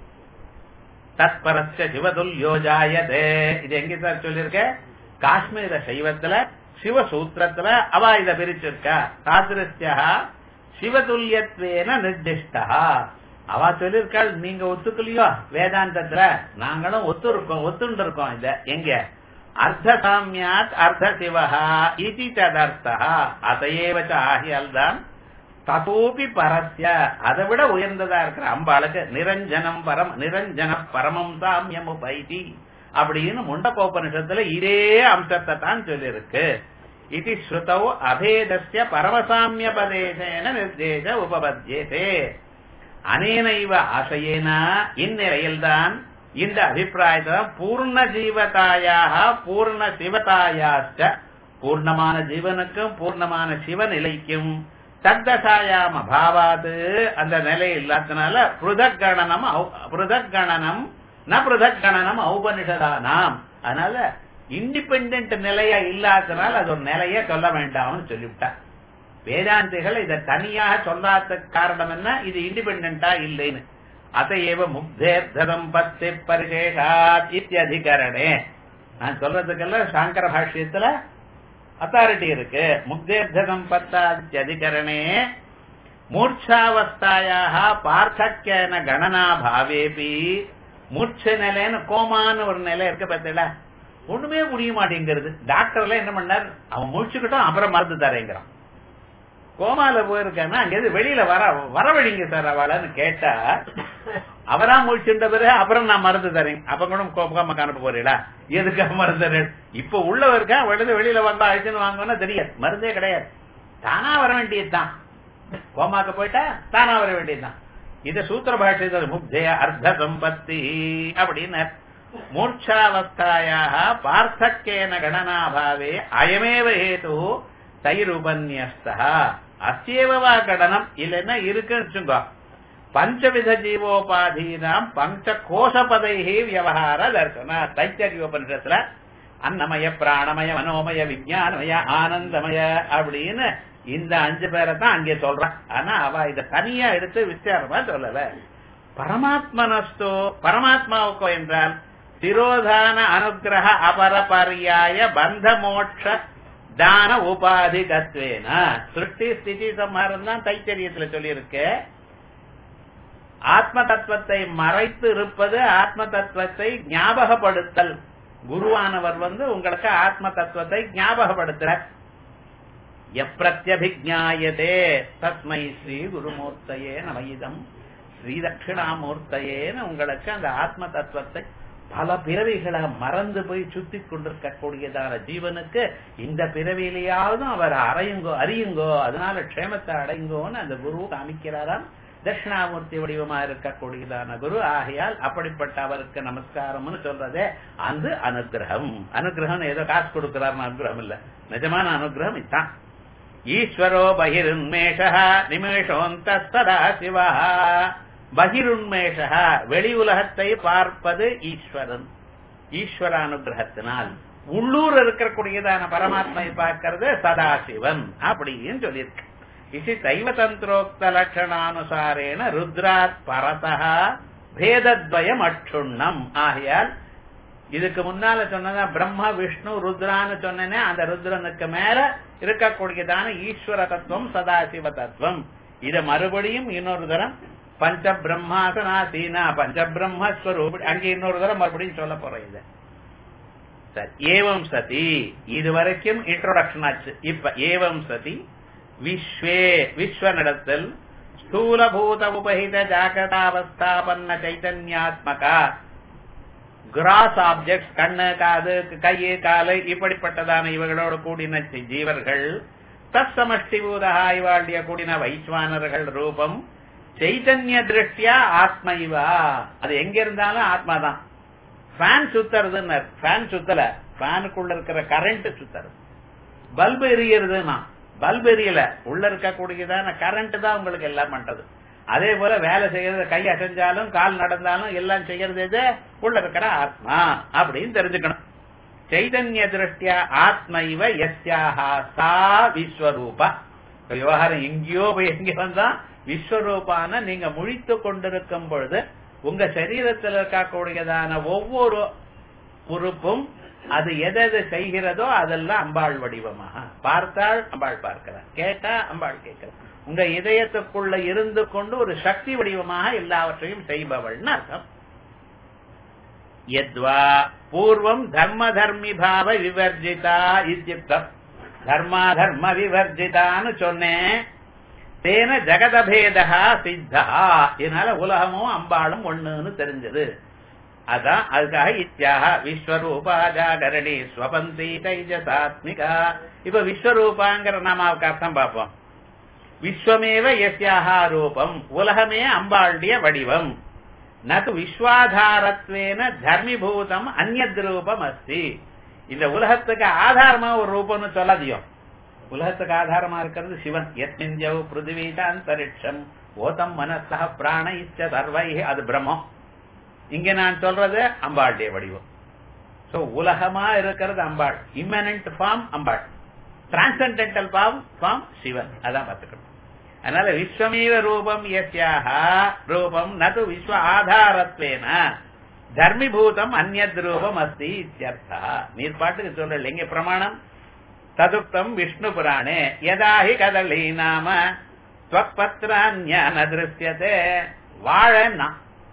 தத்பரஸ்ய சிவதுல்யோஜாயதே இது எங்க சார் சொல்லிருக்க காஷ்மீர சைவத்துல சிவசூத்திரத்துல அவ இத பிரிச்சிருக்கா சாதிரஸ்யா சிவதுல்யத்வேன நிர்திஷ்டா அவ சொல்லிருக்காள் நீங்க ஒத்துக்கலையோ வேதாந்தத்துல நாங்களும் ஒத்து இருக்கோம் ஒத்துண்டு இருக்கோம் இத எங்க அர்த்த சாமியாத் அர்த்த சிவஹா இது ததர்த்தா அதையேவச்ச ஆகியால்தான் ததோபி பரஸ்ய அதை விட உயர்ந்ததா இருக்கிற அம்பாளுக்கு நிரஞ்சனம் பரம் நிரஞ்சன பரமம் சாமியம் உபைதி அப்படின்னு முண்டகோபனிஷத்துல இதே அம்சத்தை தான் சொல்லியிருக்கு இது ஸ்ருதௌ அபேதஸ்ய பரமசாமிய பதேசேன நிர்தேச உபபத்தியதே அனேனைவ ஆசையேன இந்நிலையில்தான் இந்த அபிப்பிராயத்தான் பூர்ண ஜீவதாயாக பூர்ண சிவதாயாச்ச பூர்ணமான ஜீவனுக்கும் பூர்ணமான சிவநிலைக்கும் தத்தசாயாம் அபாவாது அந்த நிலை இல்லாதனால பிருதக் கணனம் பிருதக் கணனம் ந பிருதக் கணனம் ஔபனிஷதானாம் அதனால இண்டிபெண்ட் நிலையா இல்லாதனால அது ஒரு நிலைய சொல்ல வேண்டாம்னு சொல்லிவிட்டா வேதாந்திகள் இதை தனியாக சொல்லாத காரணம் என்ன இது இண்டிபெண்டா இல்லைன்னு அதையேவ முக்தேர்தம் பத்தி பரிசேஷாத் இத்தியதிகரணே நான் சொல்றதுக்கெல்லாம் சாங்கர பாஷ்யத்துல அத்தாரிட்டி இருக்கு முக்தேர்தம் பத்தாதிகரணே மூர்ச்சாவஸ்தாயாக பார்த்தக்கியன கணனா பாவேபி மூர்ச்ச நிலைன்னு கோமான்னு ஒரு நிலை இருக்க பார்த்தல ஒண்ணுமே முடிய மாட்டேங்கிறது டாக்டர்ல என்ன பண்ணார் அவன் முடிச்சுக்கிட்டோம் அப்புறம் மருந்து தரேங்கிறான் கோமால போயிருக்கான்னா அங்கிருந்து வெளியில வர வரவழிங்க சார் அவளான்னு கேட்டா அவரா முடிச்சுட்ட பிறகு அப்புறம் நான் மருந்து தரேன் அப்ப கூட கோபமா அனுப்ப போறீங்களா எதுக்காக மருந்து தரேன் இப்ப உள்ள இருக்கா வெளியில வெளியில வந்தா அழிச்சுன்னு வாங்கன்னா தெரியாது மருந்தே கிடையாது தானா வர வேண்டியதுதான் கோமாக்கு போயிட்டா தானா வர வேண்டியதுதான் இது சூத்திர பாஷ்யத்தில் முக்தே அர்த்த சம்பத்தி அப்படின்னு மூர்ச்சாவஸ்தாயாக பார்த்தக்கேன கணனாபாவே அயமேவ ஹேது தைருபன்யஸ்தா அஸ்யேவா கடனம் இல்லைன்னா இருக்குன்னு வச்சுக்கோ பஞ்சவித ஜீவோபாதீனாம் பஞ்ச கோஷபதைஹி வியவஹார தர்சன தைத்தரியோபனிஷத்துல அன்னமய பிராணமய மனோமய விஜயானமய ஆனந்தமய அப்படின்னு இந்த அஞ்சு பேரை தான் அங்கே சொல்றான் ஆனா அவ இத தனியா எடுத்து விசாரமா சொல்லல பரமாத்மனஸ்தோ பரமாத்மாவுக்கோ என்றால் திரோதான அனுகிரக அபரபரியாய பந்த மோட்ச தான உபாதிகத்வேன சிருஷ்டி ஸ்திதி சம்ஹாரம் தான் தைத்தரியத்துல சொல்லியிருக்கு ஆத்ம தத்துவத்தை மறைத்து இருப்பது ஆத்ம தத்துவத்தை ஞாபகப்படுத்தல் குருவானவர் வந்து உங்களுக்கு ஆத்ம தத்துவத்தை ஞாபகப்படுத்துற எப்பிரத்யபிஜாயதே தஸ்மை ஸ்ரீ குருமூர்த்தையே நமயிதம் ஸ்ரீ தட்சிணாமூர்த்தையேன்னு உங்களுக்கு அந்த ஆத்ம தத்துவத்தை பல பிறவிகளை மறந்து போய் சுத்தி கொண்டிருக்கக்கூடியதான ஜீவனுக்கு இந்த பிறவியிலேயாவது அவர் அறையுங்கோ அறியுங்கோ அதனால க்ஷேமத்தை அடையுங்கோன்னு அந்த குரு காமிக்கிறாராம் தட்சிணாமூர்த்தி வடிவமா இருக்கக்கூடியதான குரு ஆகையால் அப்படிப்பட்ட அவருக்கு நமஸ்காரம்னு சொல்றதே அந்த அனுகிரகம் அனுகிரகம் ஏதோ காசு கொடுக்கிறார் அனுகிரகம் இல்ல நிஜமான அனுகிரகம் இதுதான் ஈஸ்வரோ பகிருன்மேஷ நிமேஷோந்த சதா சிவா பகிருன்மேஷ வெளி உலகத்தை பார்ப்பது ஈஸ்வரன் ஈஸ்வர அனுகிரகத்தினால் உள்ளூர் இருக்கக்கூடியதான பரமாத்மை பார்க்கிறது சதாசிவன் அப்படின்னு சொல்லியிருக்கு இது சைவ தந்திரோக்த லட்சணானுசாரேன ருத்ராத் பரதா பேதத்வயம் அற்றுண்ணம் ஆகையால் இதுக்கு முன்னால சொன்னதா பிரம்மா விஷ்ணு ருத்ரான்னு சொன்னேனே அந்த ருத்ரனுக்கு மேல இருக்கக்கூடியதான ஈஸ்வர தத்துவம் சதாசிவ தத்துவம் இத மறுபடியும் இன்னொரு தரம் பஞ்ச பிரம்மாசனாசீனா பஞ்ச பிரம்மஸ்வரூபி அங்கே இன்னொரு தரம் மறுபடியும் சொல்ல போறேன் இத சரி ஏவம் சதி இது வரைக்கும் இன்ட்ரோடக்ஷன் ஆச்சு இப்ப ஏவம் சதி விஸ்வே விஸ்வனிடத்தில் ஸ்தூலபூத உபஹித ஜாகதாவஸ்தாபன்ன சைதன்யாத்மகா கிராஸ் ஆப்ஜெக்ட்ஸ் கண்ணு காது கையு காலு இப்படிப்பட்டதான இவர்களோடு கூடின ஜீவர்கள் தற்சமஷ்டிபூதா இவாழ்டிய கூடின வைஸ்வானர்கள் ரூபம் சைதன்ய திருஷ்டியா ஆத்ம இவா அது எங்க இருந்தாலும் ஆத்மா தான் ஃபேன் சுத்துறதுன்னு ஃபேன் சுத்தல ஃபேனுக்குள்ள இருக்கிற கரண்ட் சுத்துறது பல்பு எரியறதுன்னா பல்பு எரியல உள்ள இருக்கக்கூடியதான கரண்ட் தான் உங்களுக்கு எல்லாம் பண்றது அதே போல வேலை செய்யறது கை அசைஞ்சாலும் கால் நடந்தாலும் எல்லாம் செய்யறது எது உள்ள இருக்கிற ஆத்மா அப்படின்னு தெரிஞ்சுக்கணும் சைதன்ய திருஷ்டியா ஆத்ம இவ எஸ்யாஹா சா விஸ்வரூபா விவகாரம் எங்கேயோ போய் எங்க வந்தா விஸ்வரூபான நீங்க முழித்து கொண்டிருக்கும் பொழுது உங்க சரீரத்தில் இருக்கக்கூடியதான ஒவ்வொரு உறுப்பும் அது எதை செய்கிறதோ அதெல்லாம் அம்பாள் வடிவமாக பார்த்தால் அம்பாள் பார்க்கிறார் கேட்டா அம்பாள் கேட்கிறார் உங்க இதயத்துக்குள்ள இருந்து கொண்டு ஒரு சக்தி வடிவமாக எல்லாவற்றையும் செய்பவள்னு அர்த்தம் யத்வா பூர்வம் தர்ம தர்மி பாவ விவர்ஜிதா இத்தியுக்தம் தர்மா தர்ம விவர்ஜிதான்னு சொன்னேன் தேன ஜெகதபேதா சித்தா இதனால உலகமும் அம்பாளும் ஒண்ணுன்னு தெரிஞ்சது அதான் அதுக்காக இத்தியாக விஸ்வரூபா ஜாகரணி ஸ்வபந்தி தைஜசாத்மிகா இப்ப விஸ்வரூபாங்கிற நாமாவுக்கு அர்த்தம் பார்ப்போம் விஸ்வமேவ எஸ்யாஹா ரூபம் உலகமே அம்பாளுடைய வடிவம் நது விஸ்வாதாரத்வேன தர்மிபூதம் அந்நத் ரூபம் அஸ்தி இந்த உலகத்துக்கு ஆதாரமா ஒரு ரூபம்னு சொல்லாதியும் உலகத்துக்கு ஆதாரமா இருக்கிறது சிவன் எத்மிஞ்சவ் பிருத்திவீத அந்தரிக்ஷம் ஓதம் மனசா பிராண இச்ச சர்வை அது பிரம்மம் இங்க நான் சொல்றது அம்பாளுடைய வடிவம் சோ உலகமா இருக்கிறது Ambal immanent form Ambal transcendental form form Sivan அதான் பார்த்துக்கணும் அதனால விஸ்வமீவ ரூபம் எஸ்யாக ரூபம் நது விஸ்வ ஆதாரத்வேன தர்மிபூதம் அந்நத் ரூபம் அஸ்தி இத்தியர்த்தா நீர் பாட்டுக்கு சொல்லல எங்க பிரமாணம் ததுக்தம் விஷ்ணு புராணே யதாஹி கதலி நாம துவப்பத்ரான்யான திருஷ்யதே வாழன்னா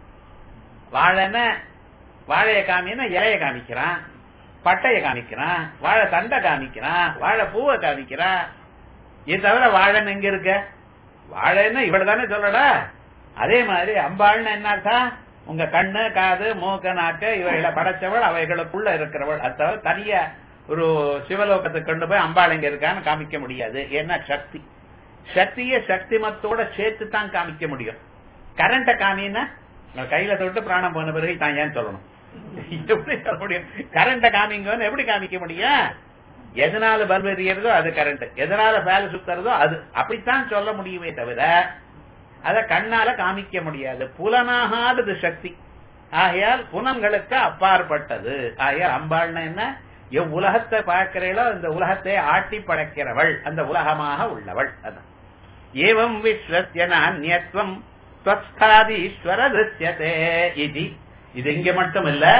வாழைன வாழைய காமினா இலைய காமிக்கிறான் பட்டைய காமிக்கிறான் வாழை தண்டை காமிக்கிறான் வாழை பூவை காமிக்கிறான் இது தவிர வாழைன்னு எங்க இருக்க வாழைன்னு இவ்வளவு தானே சொல்லடா அதே மாதிரி அம்பாள்னு என்னாக்கா உங்க கண்ணு காது மூக்க நாக்கு இவைகளை படைச்சவள் அவைகளுக்குள்ள இருக்கிறவள் அது தவிர தனியா ஒரு சிவலோகத்துக்கு கொண்டு போய் அம்பாள் எங்க இருக்கான்னு காமிக்க முடியாது ஏன்னா சக்தி சக்திய சக்திமத்தோட சேர்த்து தான் காமிக்க முடியும் கரண்ட காமின்னா கையில தொட்டு பிராணம் போன பிறகு தான் ஏன் சொல்லணும் எப்படி சொல்ல முடியும் கரண்ட காமிங்கன்னு எப்படி காமிக்க முடியும் எதனால பல்பு எரியறதோ அது கரண்ட் எதனால ஃபேல் சுத்துறதோ அது அப்படித்தான் சொல்ல முடியுமே தவிர அத கண்ணால காமிக்க முடியாது புலனாகாதது சக்தி ஆகையால் புலன்களுக்கு அப்பாற்பட்டது ஆகையால் அம்பாள்னா என்ன எவ் உலகத்தை பார்க்கிறீளோ இந்த உலகத்தை ஆட்டி படைக்கிறவள் அந்த உலகமாக உள்ளவள் அதான் ஏவம் விஸ்வசிய நானியத்துவம் ஸ்வஸ்தாதீஸ்வர திருஷ்யதே இது இது இங்க மட்டும் இல்ல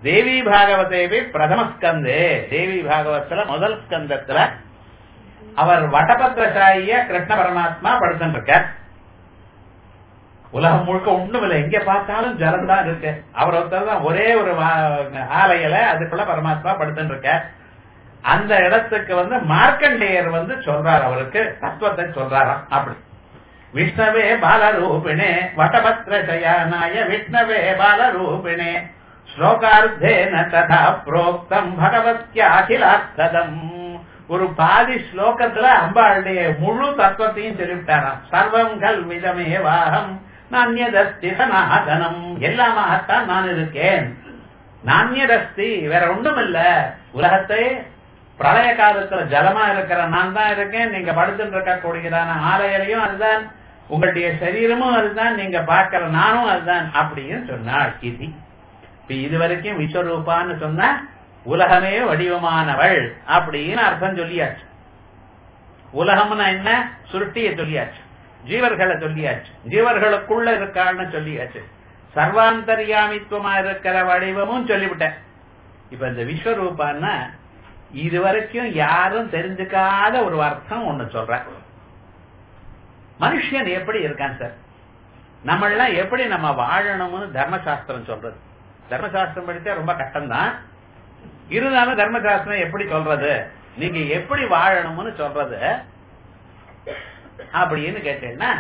தேவி பாகவதேவி பிரதம ஸ்கந்தே தேவி பாகவத்துல முதல் ஸ்கந்தத்துல அவர் வடபத்திரசாயிய கிருஷ்ண பரமாத்மா படுத்துட்டு இருக்கார் உலகம் முழுக்க ஒண்ணும் இல்லை எங்க பார்த்தாலும் ஜலம் தான் இருக்கு அவர் ஒருத்தர் தான் ஒரே ஒரு வா- ஆலையில அதுக்குள்ள பரமாத்மா படுத்துட்டு இருக்கார் அந்த இடத்துக்கு வந்து மார்க்கண்டேயர் வந்து சொல்றார் அவருக்கு தத்துவத்தை சொல்றாராம் அப்படி விஷ்ணவே பாலரூபிணே வடபத்ரசயானாய விஷ்ணவே பாலரூபிணே ஸ்லோகார்த்தேன ததா புரோக்தம் பகவத்யாகிலார்த்ததம் ஒரு பாதி ஸ்லோகத்துல அம்பாளுடைய முழு தத்துவத்தையும் சொல்லிவிட்டாராம் சர்வம் கல் விதமே வாகம் நானியதஸ்தி சனாதனம் எல்லாமாகத்தான் நான் இருக்கேன் நானியதஸ்தி வேற ஒண்ணும் இல்ல உலகத்தை பிரளய காலத்துல ஜலமா இருக்கிற நான் தான் இருக்கேன் நீங்க படுத்துட்டு இருக்கக்கூடியதான ஆலயிலையும் அதுதான் உங்களுடைய சரீரமும் அதுதான் நீங்க பார்க்கிற நானும் அதுதான் அப்படின்னு சொன்னாள் இது இப்ப இது வரைக்கும் விஸ்வரூபான்னு சொன்னா உலகமே வடிவமானவள் அப்படின்னு அர்த்தம் சொல்லியாச்சு உலகம்னா என்ன சுருட்டிய சொல்லியாச்சு ஜீவர்களை சொல்லியாச்சு ஜீவர்களுக்குள்ள இருக்கான்னு சொல்லியாச்சு சர்வாந்தரியாமித்துவமா இருக்கிற வடிவமும் சொல்லிவிட்டேன் இப்ப இந்த விஸ்வரூபான்னா இது வரைக்கும் யாரும் தெரிஞ்சுக்காத ஒரு அர்த்தம் ஒண்ணு சொல்றேன் மனுஷன் எப்படி இருக்கான் சார் நம்மளாம் எப்படி நம்ம வாழணும்னு தர்மசாஸ்திரம் சொல்றது தர்மசாஸ்திரம் படித்தா ரொம்ப கஷ்டம்தான் இருந்தாலும் தர்மசாஸ்திரம் எப்படி சொல்றது நீங்க எப்படி வாழணும்னு சொல்றது அப்படின்னு கேட்டீங்கன்னா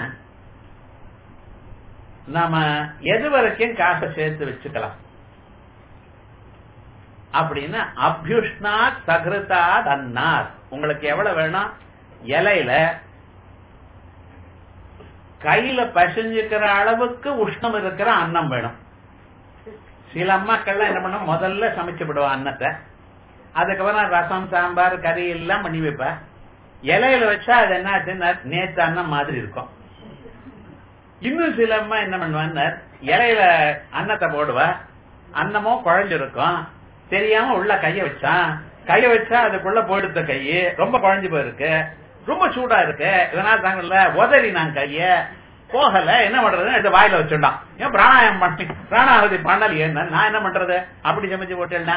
நாம எது வரைக்கும் காசை சேர்த்து வச்சுக்கலாம் அப்படின்னா அபியுஷ்ணாத் சகிருதாத் அன்னாத் உங்களுக்கு எவ்வளவு வேணும் இலையில கையில பசஞ்சுக்கிற அளவுக்கு உஷ்ணம் இருக்கிற அன்னம் வேணும் சில அம்மாக்கள்லாம் என்ன பண்ண முதல்ல சமைச்சு விடுவா அன்னத்தை அதுக்கப்புறம் ரசம் சாம்பார் கறி எல்லாம் பண்ணி வைப்ப இலையில வச்சா அது என்ன ஆச்சுன்னா நேத்து அன்னம் மாதிரி இருக்கும் இன்னும் சில அம்மா என்ன பண்ணுவாங்க இலையில அன்னத்தை போடுவா அன்னமோ குழஞ்சிருக்கும் தெரியாம உள்ள கைய வச்சான் கைய வச்சா அதுக்குள்ள போயிடுத்த கையு ரொம்ப குழஞ்சு போயிருக்கு ரொம்ப சூடா இருக்கு இதனால தாங்கல்ல உதறி நான் கைய போகல என்ன பண்றது இது வாயில வச்சுட்டான் ஏன் பிராணாயம் பண்ணி பிராணாவதி பண்ணலையே நான் என்ன பண்றது அப்படி சமைச்சு போட்டேன்னா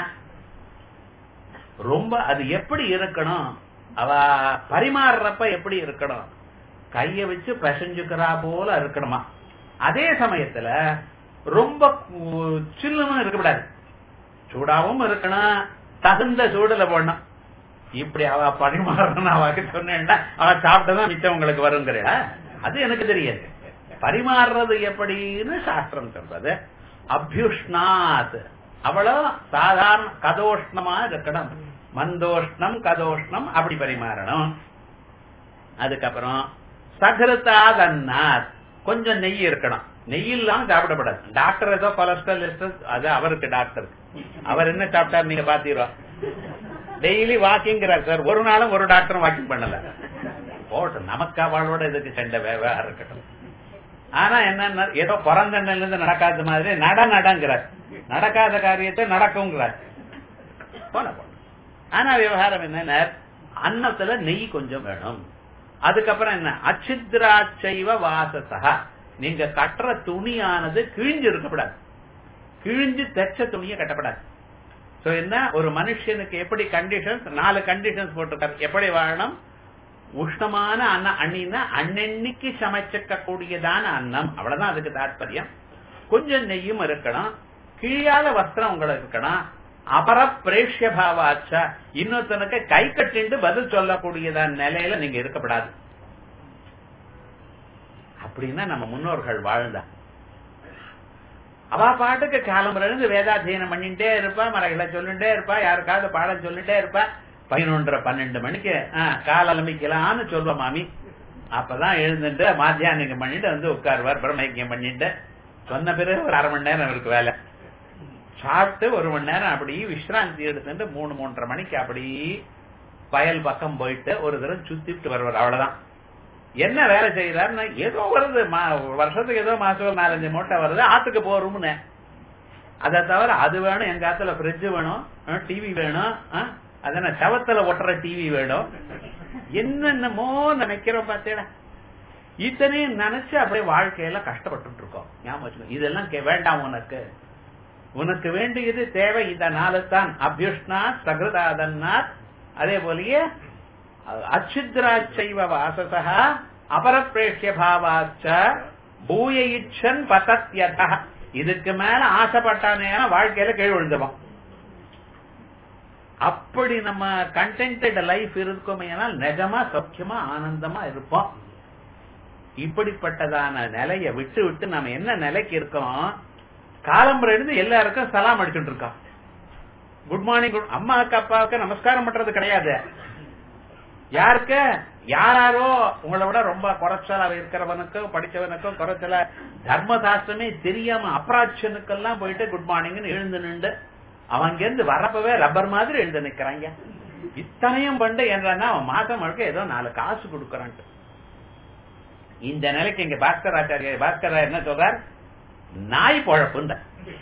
ரொம்ப அது எப்படி இருக்கணும் அவ பரிமாறுறப்ப எப்படி இருக்கணும் கைய வச்சு பிசைஞ்சுக்கிறா போல இருக்கணுமா அதே சமயத்துல ரொம்ப கு- சில்லுன்னு இருக்கக்கூடாது சூடாவும் இருக்கணும் தகுந்த சூடுல போடணும் இப்படி அவ பரிமாறணும் அவக்கு சொன்னேன்னா அவ சாப்பிட்டதான் மிச்சம் உங்களுக்கு வருங்கிறா அது எனக்கு தெரியாது பரிமாறுறது எப்படின்னு சாஸ்திரம் சொல்றது அபியுஷ்ணாத் அவ்வளோ சாதாரண கதோஷ்ணமா இருக்கணும் மந்தோஷ்ணம் கதோஷ்ணம் அப்படி பரிமாறணும் அதுக்கப்புறம் சகருத்தாதன்னாத் கொஞ்சம் நெய் இருக்கணும் நெய் இல்லாம சாப்பிடப்படாது டாக்டர் ஏதோ கொலஸ்ட்ரால் அது அவருக்கு டாக்டர் அவர் என்ன சாப்பிட்டாரு நீங்க பாத்தீரோ டெய்லி வாக்கிங்கிறார் சார் ஒரு நாளும் ஒரு டாக்டரும் வாக்கிங் பண்ணல போட்டும் நமக்கு அவளோட இதுக்கு செண்ட விவகாரம் இருக்கட்டும் ஆனா என்ன ஏதோ பிறந்தண்ணில இருந்து நடக்காத மாதிரி நட நடங்கிறார் நடக்காத காரியத்தை நடக்குங்கிறார் போன போன ஆனா விவகாரம் என்னன்னா அன்னத்துல நெய் கொஞ்சம் வேணும் அதுக்கப்புறம் என்ன அச்சித்ராச்சைவ வாசசா நீங்க கட்டுற துணியானது கிழிஞ்சு இருக்கக்கூடாது கிழிஞ்சு தைச்ச துணியை கட்டப்படாது சோ என்ன ஒரு மனுஷனுக்கு எப்படி கண்டிஷன்ஸ் நாலு கண்டிஷன்ஸ் போட்டிருக்காரு எப்படி வாழணும் உஷ்ணமான அன்ன அண்ணின்னா அன்னன்னைக்கு சமைச்சிக்க கூடியதான அன்னம் அவ்வளவுதான் அதுக்கு தாற்பயம் கொஞ்சம் நெய்யும் இருக்கணும் கிழியாத வஸ்திரம் உங்களுக்கு இருக்கணும் அபர பிரேஷ்ய பாவாச்சா இன்னொருத்தனுக்கு கை கட்டிண்டு பதில் சொல்லக்கூடியதான நிலையில நீங்க இருக்கப்படாது அப்படின்னா நம்ம முன்னோர்கள் வாழ்ந்தா அவ பாட்டுக்கு காலம் இருந்து வேதாத்தியனம் பண்ணிட்டே இருப்பா மறைகளை சொல்லிட்டே இருப்பா யாருக்காவது பாடம் சொல்லிட்டே இருப்பா பதினொன்றரை பன்னெண்டு மணிக்கு கால ஆரம்பிக்கலாம்னு சொல்லுவா மாமி அப்பதான் எழுந்துட்டு மாத்தியானிகம் பண்ணிட்டு வந்து உட்காருவார் பிரம்மைக்கியம் பண்ணிட்டு சொன்ன பிறகு ஒரு அரை மணி நேரம் இருக்கு வேலை சாப்பிட்டு ஒரு மணி நேரம் அப்படி விஸ்ராந்தி எடுத்துட்டு மூணு மூன்றரை மணிக்கு அப்படி வயல் பக்கம் போயிட்டு ஒரு தடவை சுத்திட்டு வருவார் அவ்வளவுதான் என்ன வேலை செய்யறாருன்னா ஏதோ வருது மா- வருஷத்துக்கு ஏதோ மாசம் ஒரு நாலஞ்சு மூட்டை வருது ஆத்துக்கு போறோம்னு அதை தவிர அது வேணும் எங்க ஆத்துல ஃப்ரிட்ஜ் வேணும் டிவி வேணும் ஆ, அதன சவத்துல ஒட்டுற டிவி வேணும் என்னென்னமோ நினைக்கிறோம் பார்த்தேடா இத்தனையும் நினைச்சு அப்படியே வாழ்க்கையில கஷ்டப்பட்டு இருக்கோம் ஞாபகம் வச்சுக்கோ. இதெல்லாம் கே- வேண்டாம் உனக்கு உனக்கு வேண்டியது தேவை இந்த நாலு தான் அபியுஷ்ணா சகிருதாதன்னாத் அதே போலயே அச்சுத்ராச்சைவ வாசசா அபரப்பிரேஷ்ய பாவாச்ச பூய இச்சன் பதத்யதா இதுக்கு மேல ஆசைப்பட்டானே வாழ்க்கையில கீழ் விழுந்துடும் அப்படி நம்ம கண்டென்டட் லைஃப் இருக்குமே நிஜமா சௌக்கியமா ஆனந்தமா இருப்போம் இப்படிப்பட்டதான நிலைய விட்டு விட்டு நம்ம என்ன நிலைக்கு இருக்கோம் காலம்புற இருந்து எல்லாருக்கும் சலாம் அடிச்சுட்டு இருக்கோம் குட் மார்னிங் அம்மாவுக்கு அப்பாவுக்கு நமஸ்காரம் பண்றது கிடையாது யாருக்கு யாராரோ உங்களை விட ரொம்ப குறைச்சலா இருக்கிறவனுக்கும் படிச்சவனுக்கும் குறைச்சல தர்மசாஸ்திரமே தெரியாம அப்ராட்சனுக்கெல்லாம் போயிட்டு குட் மார்னிங்னு எழுந்து நின்று அவங்க இருந்து வரப்பவே ரப்பர் மாதிரி எழுந்து நிக்கிறாங்க இத்தனையும் பண்ணு என்றா அவன் மாசம் முழுக்க ஏதோ நாலு காசு கொடுக்கறான்ட்டு இந்த நிலைக்கு இங்க பாஸ்கர் ஆச்சாரிய பாஸ்கர் என்ன சொல்றார் நாய் பொழப்புன்ற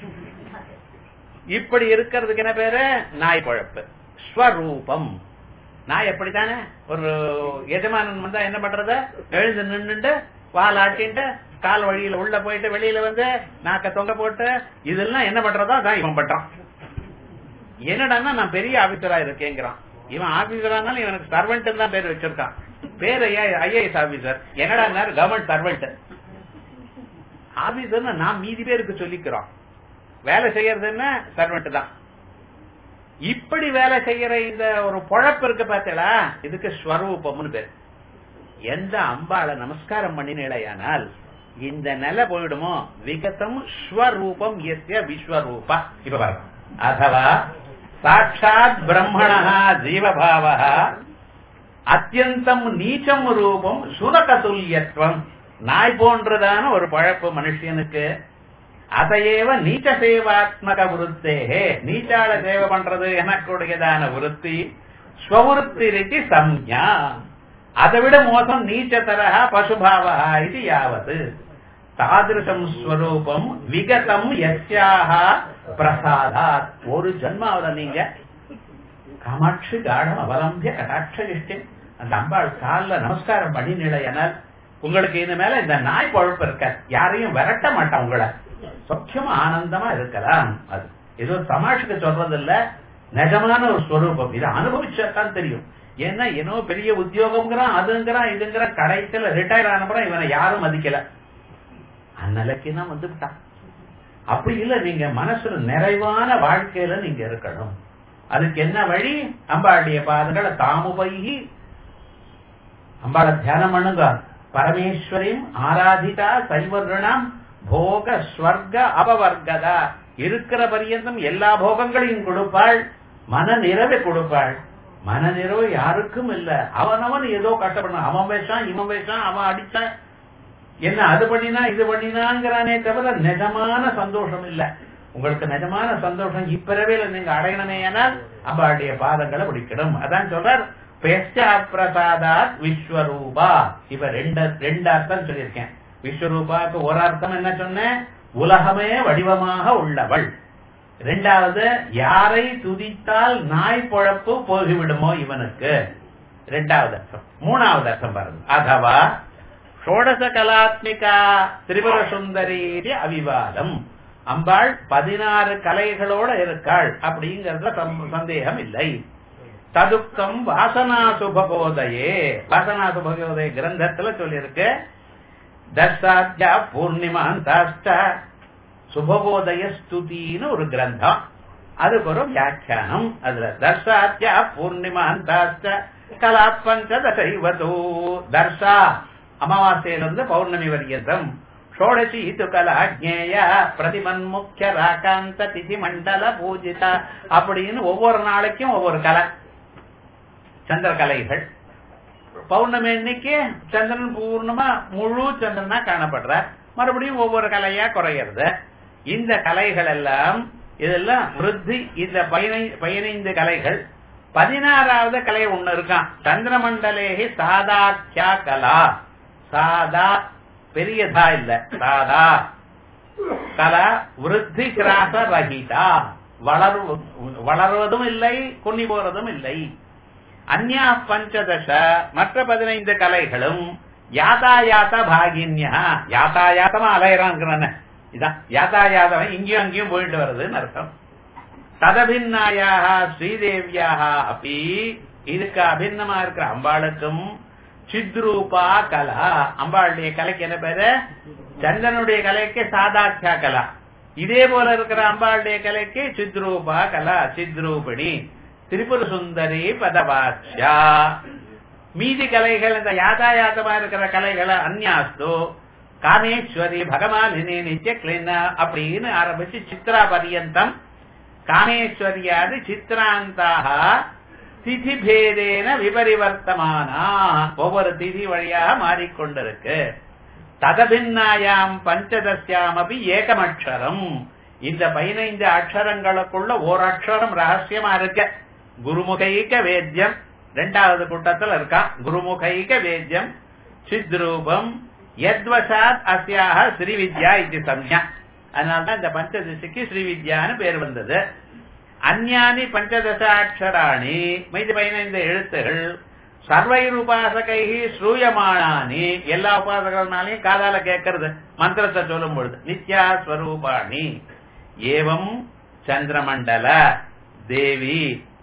இப்படி இருக்கிறதுக்கு என்ன பேரு நாய் பொழப்பு ஸ்வரூபம் நாய் எப்படித்தானே ஒரு எஜமானன் வந்தா என்ன பண்றது எழுந்து நின்னுட்டு வால் ஆட்டிட்டு கால் வழியில உள்ள போயிட்டு வெளியில வந்து நாக்க தொங்க போட்டு இதெல்லாம் என்ன பண்றதோ அதான் இவன் பண்றான் என்னடான்னா நான் பெரிய ஆபீசரா இருக்கேங்கிறான் இவன் ஆபீசரானாலும் இவனுக்கு சர்வெண்ட் தான் பேர் வச்சிருக்கான் பேர் ஐஏஎஸ் ஆபீசர் என்னடா கவர்மெண்ட் சர்வெண்ட் ஆபீசர் நான் மீதி பேருக்கு சொல்லிக்கிறோம் வேலை செய்யறது என்ன சர்வெண்ட் தான் இப்படி வேலை செய்யற இந்த ஒரு பொழப்பு இருக்கு பார்த்தீங்களா இதுக்கு ஸ்வரூபம்னு பேர் எந்த அம்பாளை நமஸ்காரம் பண்ணினேயானால் இந்த நிலை போயிடுமோ விகதம் ஸ்வரூபம் எஸ்ய விஸ்வரூபா இப்ப பாருங்க அதவா சாட்சாத் பிரம்மண ஜீவபாவ அத்தியந்தம் நீச்சம் ரூபம் சுரகதுல்யத்துவம் நாய் போன்றதான ஒரு பழப்பு மனுஷனுக்கு அதையேவ நீச்ச சேவாத்மக விருத்தேகே நீச்சால சேவை பண்றது எனக்குடையதான விருத்தி ஸ்வவிருத்தி ரீதி சம்யா அதை விட மோசம் நீச்சதரா பசுபாவா இது யாவது தாதிருஷம் ஸ்வரூபம் விகதம் எஸ்யாக பிரசாதாத் ஒரு ஜன்மாவில நீங்க காமாட்சி காடம் அவலம்பிய கடாட்ச அந்த அம்பாள் காலில் நமஸ்காரம் பண்ணி நிலையனால் உங்களுக்கு இது மேல இந்த நாய் பழப்பு இருக்க யாரையும் விரட்ட மாட்டான் உங்களை சௌக்கியமா ஆனந்தமா இருக்கலாம் அது ஏதோ தமாஷுக்கு சொல்றது இல்ல நிஜமான ஒரு ஸ்வரூபம் இதை அனுபவிச்சாதான் தெரியும் ஏன்னா என்னோ பெரிய உத்தியோகம்ங்கிறான் அதுங்கிறான் இதுங்கிறான் கடைசியில ரிட்டையர் ஆனப்புறம் இவனை யாரும் மதிக்கல அந்நிலைக்கு தான் வந்து விட்டான் அப்படி இல்ல நீங்க மனசுல நிறைவான வாழ்க்கையில நீங்க இருக்கணும் அதுக்கு என்ன வழி அம்பாளுடைய பாதங்களை தாமுபைகி அம்பாளை தியானம் பண்ணுங்க பரமேஸ்வரியும் ஆராதிதா சைவர்ணம் போக ஸ்வர்க அபவர்கதா இருக்கிற பரியந்தம் எல்லா போகங்களையும் கொடுப்பாள் மன நிறைவை கொடுப்பாள் மன நிறைவு யாருக்கும் இல்ல அவனவன் ஏதோ கஷ்டப்படணும் அவன் பேசான் இவன் பேசான் அவன் அடிச்சான் என்ன அது பண்ணினா இது பண்ணினாங்கிறானே தவிர நிஜமான சந்தோஷம் இல்ல உங்களுக்கு நிஜமான சந்தோஷம் இப்பிறவையில நீங்க அடையணுமே ஆனால் அம்பாளுடைய பாதங்களை பிடிக்கணும் அதான் சொல்றார் பெஸ்டா பிரசாதாத் விஸ்வரூபா இப்ப ரெண்டு ரெண்டு அர்த்தம் சொல்லியிருக்கேன் விஸ்வரூபாக்கு ஒரு அர்த்தம் என்ன சொன்னேன் உலகமே வடிவமாக உள்ளவள் ரெண்டாவது யாரை துதித்தால் நாய் பொழப்பு போகிவிடுமோ இவனுக்கு ரெண்டாவது அர்த்தம் மூணாவது அர்த்தம் பாருங்க அதவா ஷோடச கலாத்மிகா திரிபுர சுந்தரி அவிவாதம் அம்பாள் பதினாறு கலைகளோட இருக்காள் அப்படிங்கறதுல சந்தேகம் இல்லை ததுக்கம் வாசனா சுபபோதையே வாசனா சுபபோதய கிரந்தத்துல சொல்லியிருக்கு தர்சாத்யா பூர்ணிமாந்தாஷ்ட சுபபோதய ஸ்துதின்னு ஒரு கிரந்தம் அதுக்கு ஒரு வியாக்கியானம் அதுல தர்சாத்யா பூர்ணிமாந்தாஷ்ட கலா பஞ்சதசைவது தர்ஷா அமாவாசையிலிருந்து பௌர்ணமி வரியந்தம் ஷோடசி இது கலா ஜேய பிரதிமன் முக்கிய ராகாந்த திதி மண்டல பூஜிதா அப்படின்னு ஒவ்வொரு நாளைக்கும் ஒவ்வொரு கலை சந்திர கலைகள் பௌர்ணமி அன்னைக்கு சந்திரன் பூர்ணமா முழு சந்திரனா காணப்படுற மறுபடியும் ஒவ்வொரு கலையா குறையிறது இந்த கலைகள் எல்லாம் இதெல்லாம் விருத்தி இந்த பதினைந்து கலைகள் பதினாறாவது கலை ஒண்ணு இருக்கான் சந்திரமண்டலேகி சாதாக்கியா கலா சாதா பெரியதா இல்ல சாதா கலா விருத்தி கிராச ரஹிதா வளர் வளர்வதும் இல்லை குன்னி போறதும் இல்லை அந்யா பஞ்சதச மற்ற பதினைந்து கலைகளும் யாத்தாயாத்த பாகின்யா யாத்தாயாத்தமா அலையறான் இதான் யாத்தாயாதவன் இங்கேயும் அங்கேயும் போயிட்டு வருதுன்னு அர்த்தம் ததபின்னாயாக ஸ்ரீதேவியாக அப்படி இதுக்கு அபின்னமா இருக்கிற அம்பாளுக்கும் சித்ரூபா கலா அம்பாளுடைய கலைக்கு என்ன பேரு சந்திரனுடைய கலைக்கு சாதாக்கியா கலா இதே போல இருக்கிற அம்பாளுடைய கலைக்கு சித்ரூபா கலா சித்ரூபிணி திரிபுர சுந்தரி பதவாட்சியா மீதி கலைகள் இந்த யாதாயாத்தமா இருக்கிற கலைகளை அந்யாஸ்து காமேஸ்வரி பகவானினி நித்திய கிளின அப்படின்னு ஆரம்பிச்சு சித்ரா பரியந்தம் காமேஸ்வரியாது சித்ராந்தாக திதி பேதேன விபரிவர்த்தமானா ஒவ்வொரு திதி வழியாக மாறிக்கொண்டிருக்கு ததபின்னாயாம் பஞ்சதசியாம் அப்படி ஏகமக்ஷரம் இந்த பதினைந்து அக்ஷரங்களுக்குள்ள ஓர் அக்ஷரம் ரகசியமா இருக்க குருமுகைக வேத்தியம் ரெண்டாவது கூட்டத்தில் இருக்கான் குருமுகைக வேத்தியம் சித்ரூபம் யத்வசாத் அஸ்யாக ஸ்ரீவித்யா இது சம்யா அதனால்தான் இந்த பஞ்சதசிக்கு ஸ்ரீவித்யான்னு பேர் வந்தது அந்யானி பஞ்சதசாட்சராணி மீதி பதினைந்து எழுத்துகள் சர்வைர் உபாசகை ஸ்ரூயமானானி எல்லா உபாசகர்களாலையும் காதால கேட்கறது மந்திரத்தை சொல்லும் பொழுது நித்யா ஸ்வரூபாணி ஏவம் சந்திரமண்டல தேவி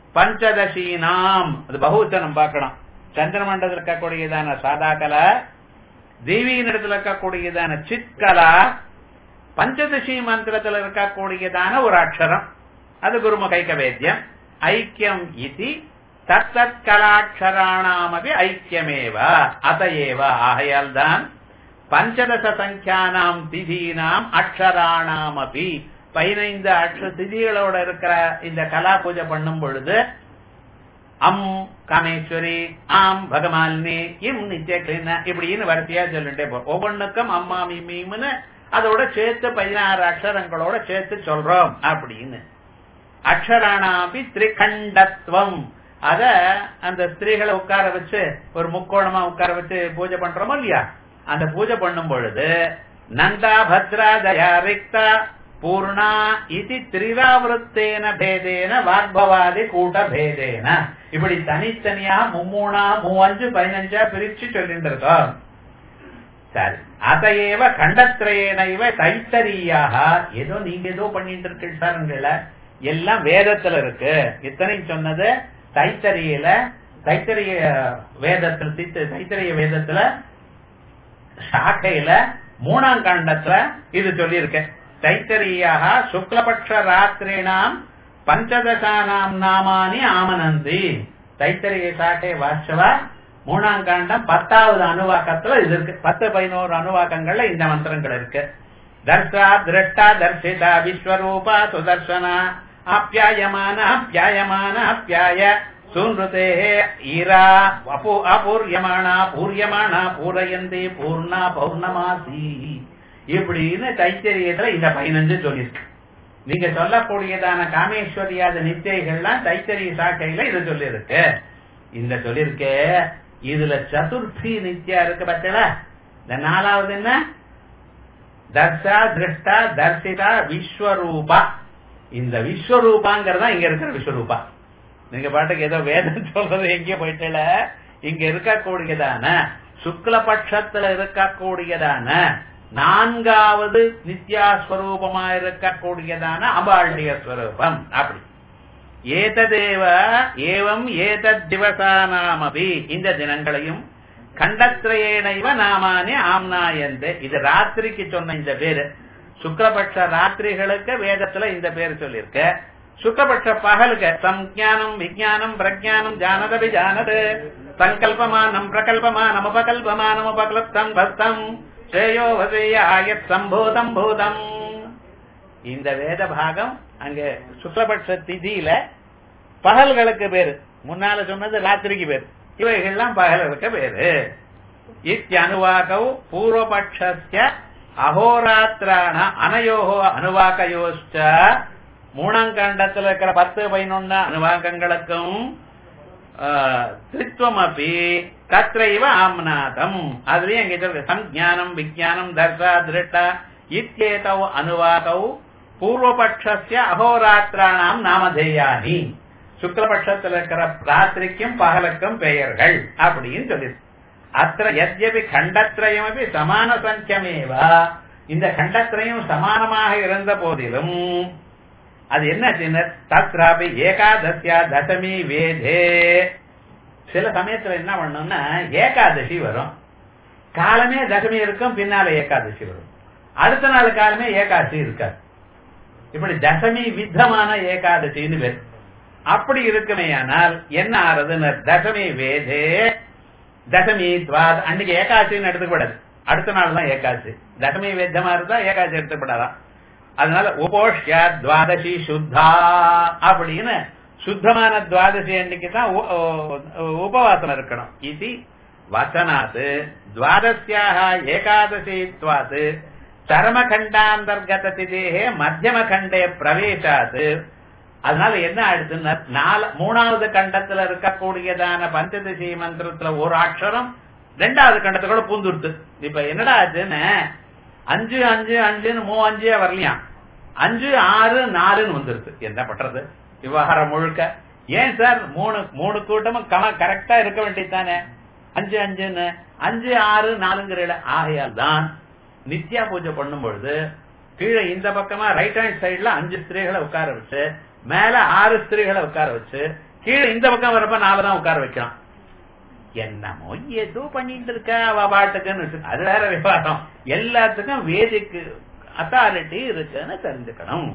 பஞ்சதசீனாம் அது பகுவச்சனம் பார்க்கணும் சந்திரமண்டலத்தில் இருக்கக்கூடியதான சாதாகலா தேவியின் இடத்துல இருக்கக்கூடியதான சித்கலா பஞ்சதசி மந்திரத்தில் இருக்கக்கூடியதான ஒரு அக்ஷரம் அது குருமுகைக வேத்தியம் ஐக்கியம் இது தத்தத் கலாட்சராணாமபி ஐக்கியமேவ அதையேவ ஆகையால் தான் பஞ்சதச சங்கியானாம் திதீனாம் அக்ஷராணாமபி பதினைந்து அக்ஷ திதிகளோட இருக்கிற இந்த கலா பூஜை பண்ணும் பொழுது அம் காமேஸ்வரி ஆம் பகவானி இம் நித்திய கிளீன இப்படின்னு வரிசையா சொல்லிட்டே போ ஒவ்வொன்றுக்கும் அம்மா மீம்னு அதோட சேர்த்து பதினாறு அக்ஷரங்களோட சேர்த்து சொல்றோம் அப்படின்னு அக்ஷராணாபி திரிகண்டத்துவம் அத அந்த ஸ்திரீகளை உட்கார வச்சு ஒரு முக்கோணமா உட்கார வச்சு பூஜை பண்றோமோ இல்லையா அந்த பூஜை பண்ணும் பொழுது நந்தா பத்ரா தயா ரிக்தா பூர்ணா இது திரிராவிருத்தேன பேதேன வாக்பவாதி கூட்ட பேதேன இப்படி தனித்தனியா மும்மூணா மூவஞ்சு பதினஞ்சா பிரிச்சு சொல்லிட்டு இருக்கோம் சரி அதையேவ கண்டத்திரையேன இவ தைத்தரியாக ஏதோ நீங்க ஏதோ பண்ணிட்டு இருக்கீங்கள எல்லாம் வேதத்துல இருக்கு இத்தனையும் சொன்னது தைத்தறியில தைத்தரிய வேதத்துல தித்த- தைத்தரிய வேதத்துல சாக்கையில மூணாம் காண்டத்துல இது சொல்லியிருக்க தைத்தரியாக சுக்லபக்ஷ ராத்திரினாம் பஞ்சதசானாம் நாமானி ஆமனந்தி தைத்தரிய சாக்கை வாசவா மூணாம் காண்டம் பத்தாவது அணுவாக்கத்துல இது இருக்கு பத்து பதினோரு அணுவாக்கங்கள்ல இந்த மந்திரங்கள் இருக்கு தர்ஷா திரஷ்டா தர்ஷிதா விஸ்வரூபா சுதர்சனா ஆப்யாயமான அப்பியாயமான அப்பியாய சூன்ருதே ஈரா அபூ அபூர்யமானா பூர்யமானா பூரயந்தி பூர்ணா பௌர்ணமாசி இப்படின்னு தைத்தரியத்துல இந்த பதினஞ்சு சொல்லியிருக்கு நீங்க சொல்லக்கூடியதான காமேஸ்வரியாத நித்தியைகள்லாம் தைத்தரிய சாக்கையில இது சொல்லியிருக்கு இந்த சொல்லியிருக்கே இதுல சதுர்த்தி நித்யா இருக்கு பத்தல இந்த நாலாவது என்ன தர்ஷா திருஷ்டா தர்சிதா விஸ்வரூபா இந்த விஸ்வரூபாங்கிறதா இங்க இருக்கிற விஸ்வரூபா நீங்க பாட்டுக்கு ஏதோ வேதம் சொல்றது எங்கேயோ போயிட்டல இங்க இருக்கக்கூடியதான சுக்லபட்சத்துல இருக்கக்கூடியதான நான்காவது நித்யாஸ்வரூபமா இருக்கக்கூடியதான அம்பாளுடைய ஸ்வரூபம் அப்படி ஏததேவ ஏவம் ஏதத் திவசானாமபி இந்த தினங்களையும் கண்டத்ரயேனைவ நாமானே ஆம்னாயந்தே இது ராத்திரிக்கு சொன்ன இந்த பேரு சுக்லபட்ச ராத்திரிகளுக்கு வேதத்துல இந்த பேர் சொல்லியிருக்க சுக்லபட்ச பகலுக்கு சம்ஞானம் விஜயானம் பிரஜானம் ஜானதபி ஜானது சங்கல்பமானம் பிரகல்பமானம் உபகல்பமானம் உபகல்ப்தம் பக்தம் ஸ்ரேயோ வசேய ஆயத் சம்போதம் பூதம் இந்த வேத பாகம் அங்க சுக்லபட்ச திதியில பகல்களுக்கு பேரு முன்னால சொன்னது ராத்திரிக்கு பேரு இவைகள்லாம் பகல்களுக்கு பேரு இத்தியனுவாகௌ பூர்வபட்சஸ்ய அகோராத்திரான அனயோகோ அனுவாக்கயோச்ச மூணாங்கண்டத்துல இருக்கிற பத்து பதினொன்னு அனுவாக்கங்களுக்கும் திருத்துவம் அப்படி தத்ரைவ ஆம்நாதம் அதுலயும் அங்க சொல்ற சஞ்ஞானம் விஜயானம் தர்ஷா திருட்டா இத்தியேதௌ அனுவாகௌ பூர்வபட்சஸ்ய அகோராத்திராணாம் நாமதேயானி சுக்லபட்சத்தில் இருக்கிற ராத்திரிக்கும் பகலுக்கும் பெயர்கள் அப்படின்னு சொல்லி அத்த எத்யபி கண்டத்ரயமபி சமான சங்கியமேவ இந்த கண்டத்திலையும் சமானமாக இருந்த போதிலும் அது என்ன தத்ராபி ஏகாதசியா தசமி வேதே சில சமயத்துல என்ன பண்ணணும்னா ஏகாதசி வரும் காலமே தசமி இருக்கும் பின்னால ஏகாதசி வரும் அடுத்த நாள் காலமே ஏகாதசி இருக்காது இப்படி தசமி வித்தமான ஏகாதசின்னு பேர் அப்படி இருக்குமேயானால் என்ன ஆறுதுன்னு தசமி வேதே தசமி துவாத் அன்னைக்கு ஏகாதசின்னு எடுத்துக்கூடாது அடுத்த நாள் தான் ஏகாதசி தசமி வேத்தமா இருந்தா ஏகாதசி எடுத்துக்கூடாதான் அதனால உபோஷ்யா துவாதசி சுத்தா அப்படின்னு சுத்தமான துவாதசி அன்னைக்கு தான் உபவாசம் இருக்கணும் இது வசனாத் துவாதசியாக ஏகாதசித்வாத் சரமகண்டாந்தர்கத திதேகே மத்தியம கண்டே பிரவேசாத் அதனால என்ன ஆயிடுச்சுன்னா நாலு மூணாவது கண்டத்துல இருக்கக்கூடியதான பஞ்சதசி மந்திரத்துல ஒரு அக்ஷரம் ரெண்டாவது கண்டத்துக்கூட பூந்துடுத்து இப்ப என்னடா ஆச்சுன்னு அஞ்சு அஞ்சு அஞ்சுன்னு மூ அஞ்சே வரலையாம் அஞ்சு ஆறு நாலுன்னு வந்துருது என்ன பண்றது விவகாரம் முழுக்க ஏன் சார் மூணு மூணு கூட்டமும் கரெக்டா இருக்க வேண்டியதுதானே அஞ்சு அஞ்சுன்னு அஞ்சு ஆறு நாலுங்கிற ஆகையால் தான் நித்யா பூஜை பண்ணும் பொழுது கீழே இந்த பக்கமா ரைட் ஹேண்ட் சைடுல அஞ்சு ஸ்திரீகளை உட்கார வச்சு மேல ஆறு ஸ்திரீகளை உட்கார வச்சு கீழே இந்த பக்கம் வரப்ப நாலு தான் உட்கார வைக்கலாம் என்னமோ ஏதோ பண்ணிட்டு இருக்க அவ பாட்டுக்குன்னு அது வேற விவாதம் எல்லாத்துக்கும் வேதிக்கு அத்தாரிட்டி இருக்குன்னு தெரிஞ்சுக்கணும்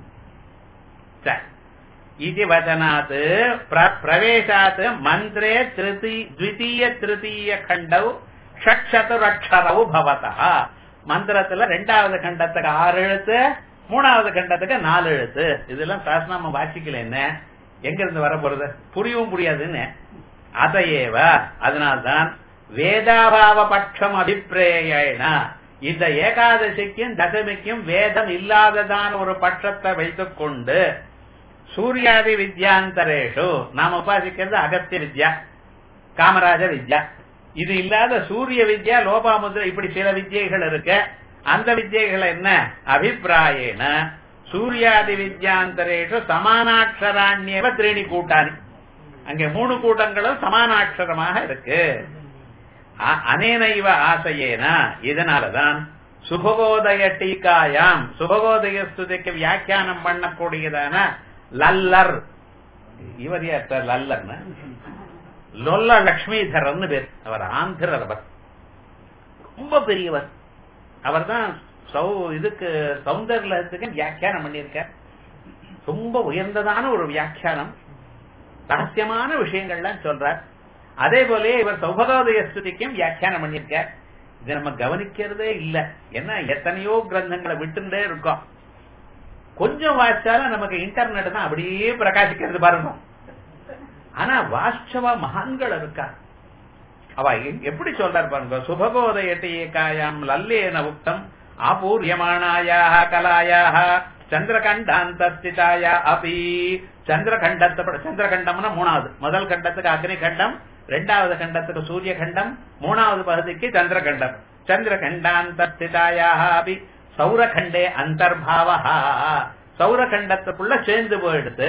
இது வதனாத் பிரவேசாத் மந்திரே திருதி த்விதீய திருத்தீய கண்டவ் ஷட்சதுரக்ஷரவு பவதா மந்திரத்துல ரெண்டாவது கண்டத்துக்கு ஆறு எழுத்து மூணாவது கண்டத்துக்கு நாலு எழுத்து இதெல்லாம் சாஸ்திரநாம வாசிக்கல என்ன எங்க இருந்து வர போறது புரியவும் புரியாதுன்னு அதையேவ அதனால்தான் வேதாபாவ பட்சம் அபிப்பிரேயன இந்த ஏகாதசிக்கும் தசமிக்கும் வேதம் இல்லாததான ஒரு பட்சத்தை வைத்துக் கொண்டு சூர்யாதி வித்யாந்தரேஷு நாம் உபாசிக்கிறது அகத்திய வித்யா காமராஜ வித்யா இது இல்லாத சூரிய வித்யா லோபாமுத்ரா இப்படி சில வித்யைகள் இருக்கு அந்த வித்யைகள் என்ன அபிப்பிராயேன சூர்யாதி வித்யாந்தரேஷு சமானாட்சராண்யவ திரேணி கூட்டானி அங்கே மூணு கூட்டங்களும் சமானாட்சரமாக இருக்கு அனேனைவ ஆசையேன இதனாலதான் சுபகோதய டீகாயாம் சுபகோதய ஸ்துதிக்கு வியாக்கியானம் பண்ணக்கூடியதான லல்லர் இவர் யார் லல்லர்னு லொல்ல லக்ஷ்மிதரர்னு பேர் அவர் ஆந்திரர் அவர் ரொம்ப பெரியவர் அவர் தான் சௌ இதுக்கு சௌந்தர்யத்துக்கு வியாக்கியானம் பண்ணியிருக்கார் ரொம்ப உயர்ந்ததான ஒரு வியாக்கியானம் ரகசியமான விஷயங்கள்லாம் சொல்றார் அதே போல இவர் சௌபகோதய ஸ்துதிக்கும் வியாக்கியானம் பண்ணியிருக்கார் இதை நம்ம கவனிக்கிறதே இல்ல ஏன்னா எத்தனையோ கிரந்தங்களை விட்டுட்டே இருக்கோம் கொஞ்சம் வாசிச்சாலும் நமக்கு இன்டர்நெட் தான் அப்படியே பிரகாசிக்கிறது பாருங்க ஆனா வாஸ்தவ மகான்கள் இருக்கா அவ எப்படி சொல்றார் பாருங்க சுபகோதய டீகாயாம் லல்லேன உக்தம் ஆபூரியமானாயாக கலாயாக சந்திரகண்டாந்தஸ்திதாயா அபி சந்திரகண்டத்தை சந்திரகண்டம்னா மூணாவது முதல் கண்டத்துக்கு அக்னி கண்டம் ரெண்டாவது கண்டத்துக்கு சூரிய கண்டம் மூணாவது பகுதிக்கு சந்திரகண்டம் சந்திரகண்டாந்தஸ்திதாயாக அபி சௌரகண்டே அந்தர்பாவா சௌரகண்டத்துக்குள்ள சேர்ந்து போயிடுது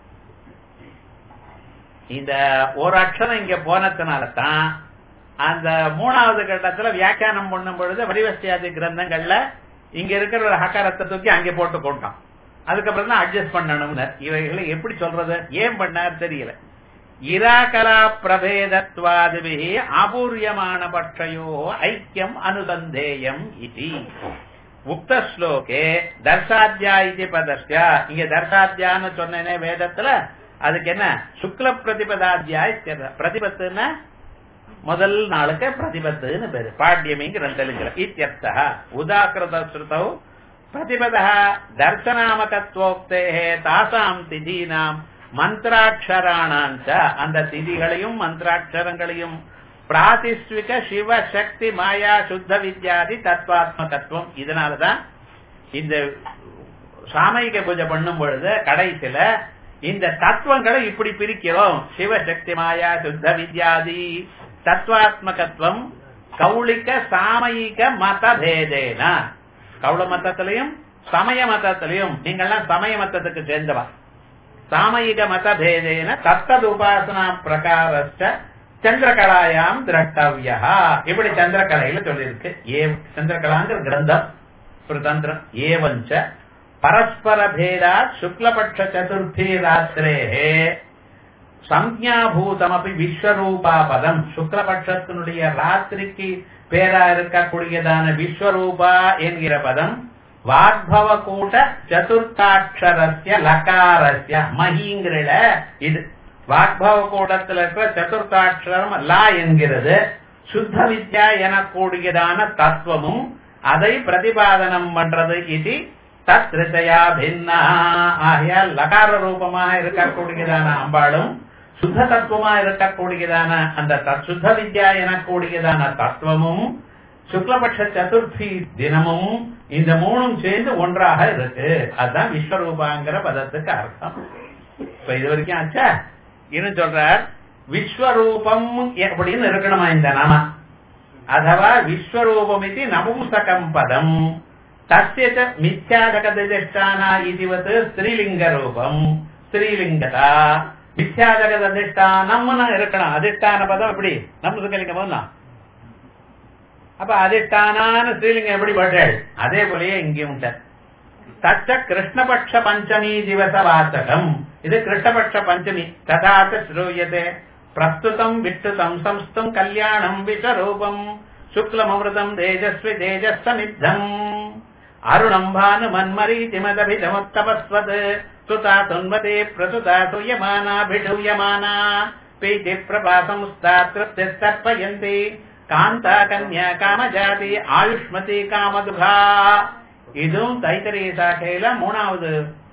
இந்த ஒரு அக்ஷரம் இங்க போனதுனால தான் அந்த மூணாவது கட்டத்துல வியாக்கியானம் பண்ணும் பொழுது வடிவஸ்தியாதி கிரந்தங்கள்ல இங்க இருக்கிற ஒரு ஹக்காரத்தை தூக்கி அங்கே போட்டு கொண்டான் அதுக்கப்புறம் தான் அட்ஜஸ்ட் பண்ணணும்னு இவைகளை எப்படி சொல்றது ஏன் பண்ணார் தெரியல இராகலா பிரபேதத்வாதிபி ஆபூரியமான பட்சயோ ஐக்கியம் அனுசந்தேயம் இது உக்த ஸ்லோகே தர்சாத்தியா இது பதஸ்யா இங்க தர்சாத்தியான்னு சொன்னேனே வேதத்துல அதுக்கு என்ன சுக்ல பிரதிபதாத்தியாய் பிரதிபத்துன்னா முதல் நாளுக்கு பிரதிபத்துன்னு பேரு பாட்யமிங்கிற தெலுங்குல இத்தியர்த்தா உதாக்கிருத ஸ்ருதௌ பிரதிபத தர்சனாமகத்வோக்தே தாசாம் திதீனாம் மந்திராட்சராணாம் அந்த திதிகளையும் மந்திராட்சரங்களையும் பிராதிஸ்விக சிவ சக்தி மாயா சுத்த வித்யாதி தத்வாத்மகத்துவம் இதனாலதான் இந்த சாமயிக பூஜை பண்ணும் பொழுது கடைசியில இந்த தத்துவங்களை இப்படி பிரிக்கிறோம் சிவசக்தி மாயா சுத்த வித்யாதி தத்துவாத்மகத்துவம் கௌளிக்க சாமயிக மத பேதேன கௌள மதத்திலையும் சமய மதத்திலையும் நீங்கள்லாம் சமய மதத்துக்கு சேர்ந்தவா சாமயிக மத பேதேன தத்தது உபாசனா பிரகாரஸ்ட சந்திரகலாயாம் திரட்டவியா இப்படி சந்திரகலையில சொல்லியிருக்கு ஏ சந்திரகலாங்கிற கிரந்தம் பிரதந்திரம் ஏவஞ்ச பரஸ்பர பேதாத் சுக்லபட்ச சதுர்த்தி ராத்திரேஹே சம்ஞாபூதமபி விஸ்வரூபா பதம் சுக்லபட்சத்தினுடைய ராத்திரிக்கு பேரா இருக்கக்கூடியதான விஸ்வரூபா என்கிற பதம் வாக்பவ கூட்ட சதுர்த்தாட்சரஸ்ய லகாரஸ்ய மகிங்கிறல இது வாக்பவ கூட்டத்தில் இருக்கிற சதுர்த்தாட்சரம் லா என்கிறது சுத்த வித்யா எனக்கூடியதான தத்துவமும் அதை பிரதிபாதனம் பண்றது இது தத் ரிசையா பின்னா ஆகையால் லகார ரூபமாக இருக்கக்கூடியதான அம்பாளும் சுத்த தத்துவமா இருக்கக்கூடியதான அந்த சுத்த வித்யா எனக்கூடியதான தத்துவமும் சுக்லபட்ச சதுர்த்தி தினமும் இந்த மூணும் சேர்ந்து ஒன்றாக இருக்கு அதுதான் விஸ்வரூபாங்கிற பதத்துக்கு அர்த்தம் இப்ப இது வரைக்கும் ஆச்சா இன்னும் சொல்றார் விஸ்வரூபம் அப்படின்னு இருக்கணுமா இந்த நாம அதவா விஸ்வரூபம் இது நபும்சகம் பதம் தஸ்ய மித்யாஜகதிஷ்டானா இதுவத் ஸ்திரீலிங்க ரூபம் ஸ்திரீலிங்கதா மித்யாஜகத் அதிஷ்டானம்னு இருக்கணும் அதிஷ்டான பதம் எப்படி நம்புசகலிங்க பதம் அப்ப அதிஷ்டானான ஸ்ரீலிங்கம் எப்படி பட்டாள் அதே போலயே இங்கேயும் உண்டு தச்ச கிருஷ்ணபட்ச பஞ்சமி திவச வாசகம் இது கிருஷ்ணபட்ச பஞ்சமி ததாச்ச ஸ்ரூயதே பிரஸ்துதம் விட்டுதம் சம்ஸ்தம் கல்யாணம் விஸ்வரூபம் சுக்லமமிருதம் தேஜஸ்வி தேஜஸ்வமித்தம் அருணம் பானு மன்மரீதிமதபிதமுத்தபஸ்வத் சுதா துன்வதே பிரசுதா சூயமானா பிடூயமானா பீதி பிரபாசமுஸ்தா திருப்திஸ்தர்ப்பயந்தி காந்தா கன்யா காமஜாதி ஆயுஷ்மதி காமதுகா இதுவும் தைத்தரிய சாக்கையில மூணாவது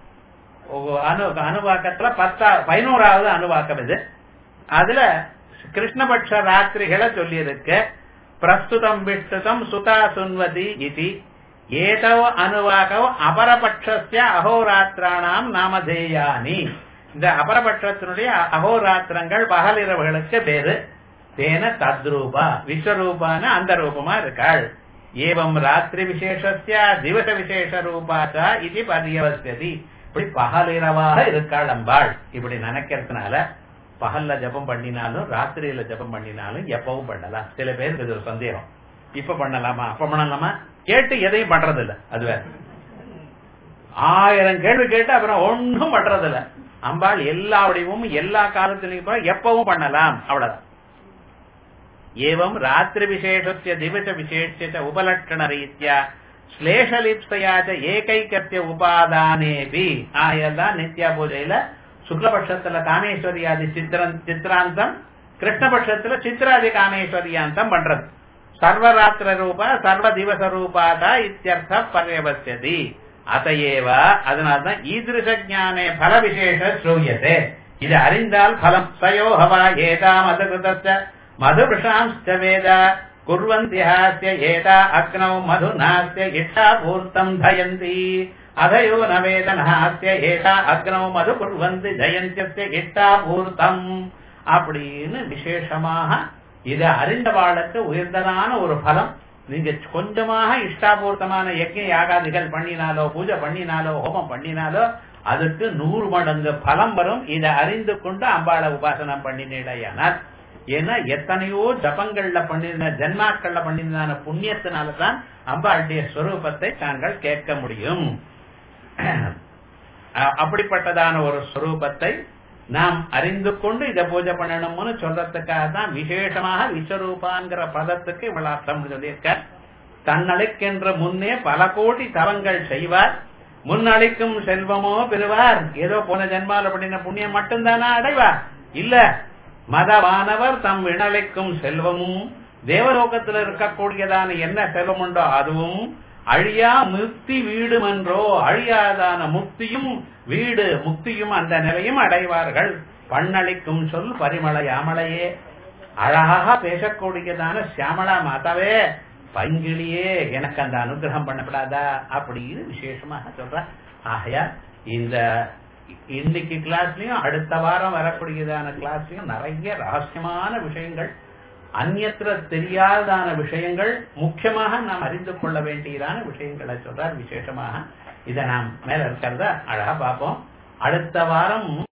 அனு அனுவாக்கத்துல பத்தா பதினோராவது அனுவாக்கம் இது அதுல கிருஷ்ணபட்ச ராத்திரிகளை சொல்லி இருக்கு பிரஸ்துதம் விஷ்டுதம் சுதா சுன்வதி இது ஏதவ அனுவாகவ அபரபட்சஸ்ய அகோராத்திராணாம் நாமதேயானி இந்த அபரபட்சத்தினுடைய அகோராத்திரங்கள் பகலிரவுகளுக்கு பேரு தேன தத்ரூபா விஸ்வரூபான அந்த ரூபமா இருக்காள் ஏவம் ராத்திரி விசேஷஸ்ய திவச விசேஷ ரூபாச்சா இது பரியவசியதி இப்படி பகலிரவாக இருக்காள் அம்பாள் இப்படி நினைக்கிறதுனால பகல்ல ஜபம் பண்ணினாலும் ராத்திரியில ஜபம் பண்ணினாலும் எப்பவும் பண்ணலாம் சில பேருக்கு இது ஒரு சந்தேகம் இப்ப பண்ணலாமா அப்ப பண்ணலாமா கேட்டு எதையும் பண்றது இல்ல அது வேற ஆயிரம் கேள்வி கேட்டு அப்புறம் ஒன்னும் பண்றது இல்ல அம்பாள் எல்லா வடிவும் எல்லா காலத்திலையும் எப்பவும் பண்ணலாம் அவ்வளவுதான் ஏவம் ராத்திரி விசேஷஸ்ய திவச விசேஷ உபலட்சண ரீத்யா ஸ்லேஷலிப்சையாச்ச ஏகைக்கத்திய உபாதானேபி ஆயெல்லாம் நித்யா பூஜையில சுக்லபட்சத்துல காமேஸ்வரியாதி சித்திரம் சித்திராந்தம் கிருஷ்ணபட்சத்துல சித்திராதி காமேஸ்வரியாந்தம் பண்றது சர்வராத்திர ரூப சர்வ திவச ரூபாதா இத்தியர்த்த பரியவசியதி அதையேவ அதனால்தான் ஈதிருஷ ஜானே பல விசேஷ ஸ்ரூயதே இது அறிந்தால் பலம் சயோஹவா ஏதாம் அதுகிருதச்ச மதுபிருஷாம்ஸ்ட வேத குர்வந்தியாஸ்ய ஏதா அக்னௌ மதுநாஸ்ய இஷ்டாபூர்த்தம் தயந்தி அதயோ ந வேதனாஸ்ய ஏதா அக்னௌ மது குர்வந்தி ஜயந்தியஸ்ய இஷ்டாபூர்த்தம் அப்படின்னு விசேஷமாக இதை அறிந்தவாளுக்கு உயர்ந்ததான ஒரு பலம் நீங்க கொஞ்சமாக இஷ்டாபூர்த்தமான யஜ்ய யாகாதிகள் பண்ணினாலோ பூஜை பண்ணினாலோ ஹோமம் பண்ணினாலோ அதுக்கு நூறு மடங்கு பலம் வரும் இதை அறிந்து கொண்டு அம்பாளை உபாசனம் பண்ணினேடையானால் ஏன்னா எத்தனையோ ஜபங்கள்ல பண்ணிருந்த ஜென்மாக்கள்ல பண்ணிருந்தான புண்ணியத்தினாலதான் அம்பாளுடைய ஸ்வரூபத்தை தாங்கள் கேட்க முடியும் அப்படிப்பட்டதான ஒரு ஸ்வரூபத்தை நாம் அறிந்து கொண்டு இதை பூஜை பண்ணணும்னு சொல்றதுக்காக தான் விசேஷமாக விஸ்வரூபாங்கிற பதத்துக்கு இவ்வளவு அர்த்தம் சொல்லியிருக்க தன்னழைக்கின்ற முன்னே பல கோடி தவங்கள் செய்வார் முன்னளிக்கும் செல்வமோ பெறுவார் ஏதோ போன ஜென்மால பண்ணின புண்ணியம் மட்டும்தானா அடைவார் இல்ல மதவானவர் தம் வினலைக்கும் செல்வமும் தேவலோகத்தில் இருக்கக்கூடியதான என்ன செல்வம் உண்டோ அதுவும் அழியா முக்தி வீடுமென்றோ அழியாதான முக்தியும் வீடு முக்தியும் அந்த நிலையும் அடைவார்கள் பண்ணளிக்கும் சொல் பரிமள யாமளையே அழகாக பேசக்கூடியதான சியாமளா மாதாவே பைங்கிளியே எனக்கு அந்த அனுகிரகம் பண்ணப்படாதா அப்படின்னு விசேஷமாக சொல்ற ஆகையா இந்த இன்னைக்கு கிளாஸ்லயும் அடுத்த வாரம் வரக்கூடியதான கிளாஸ்லயும் நிறைய ரகசியமான விஷயங்கள் அந்நத்திர தெரியாதான விஷயங்கள் முக்கியமாக நாம் அறிந்து கொள்ள வேண்டியதான விஷயங்களை சொல்றார் விசேஷமாக இதை நாம் மேல இருக்கிறத அழகா பார்ப்போம் அடுத்த வாரம்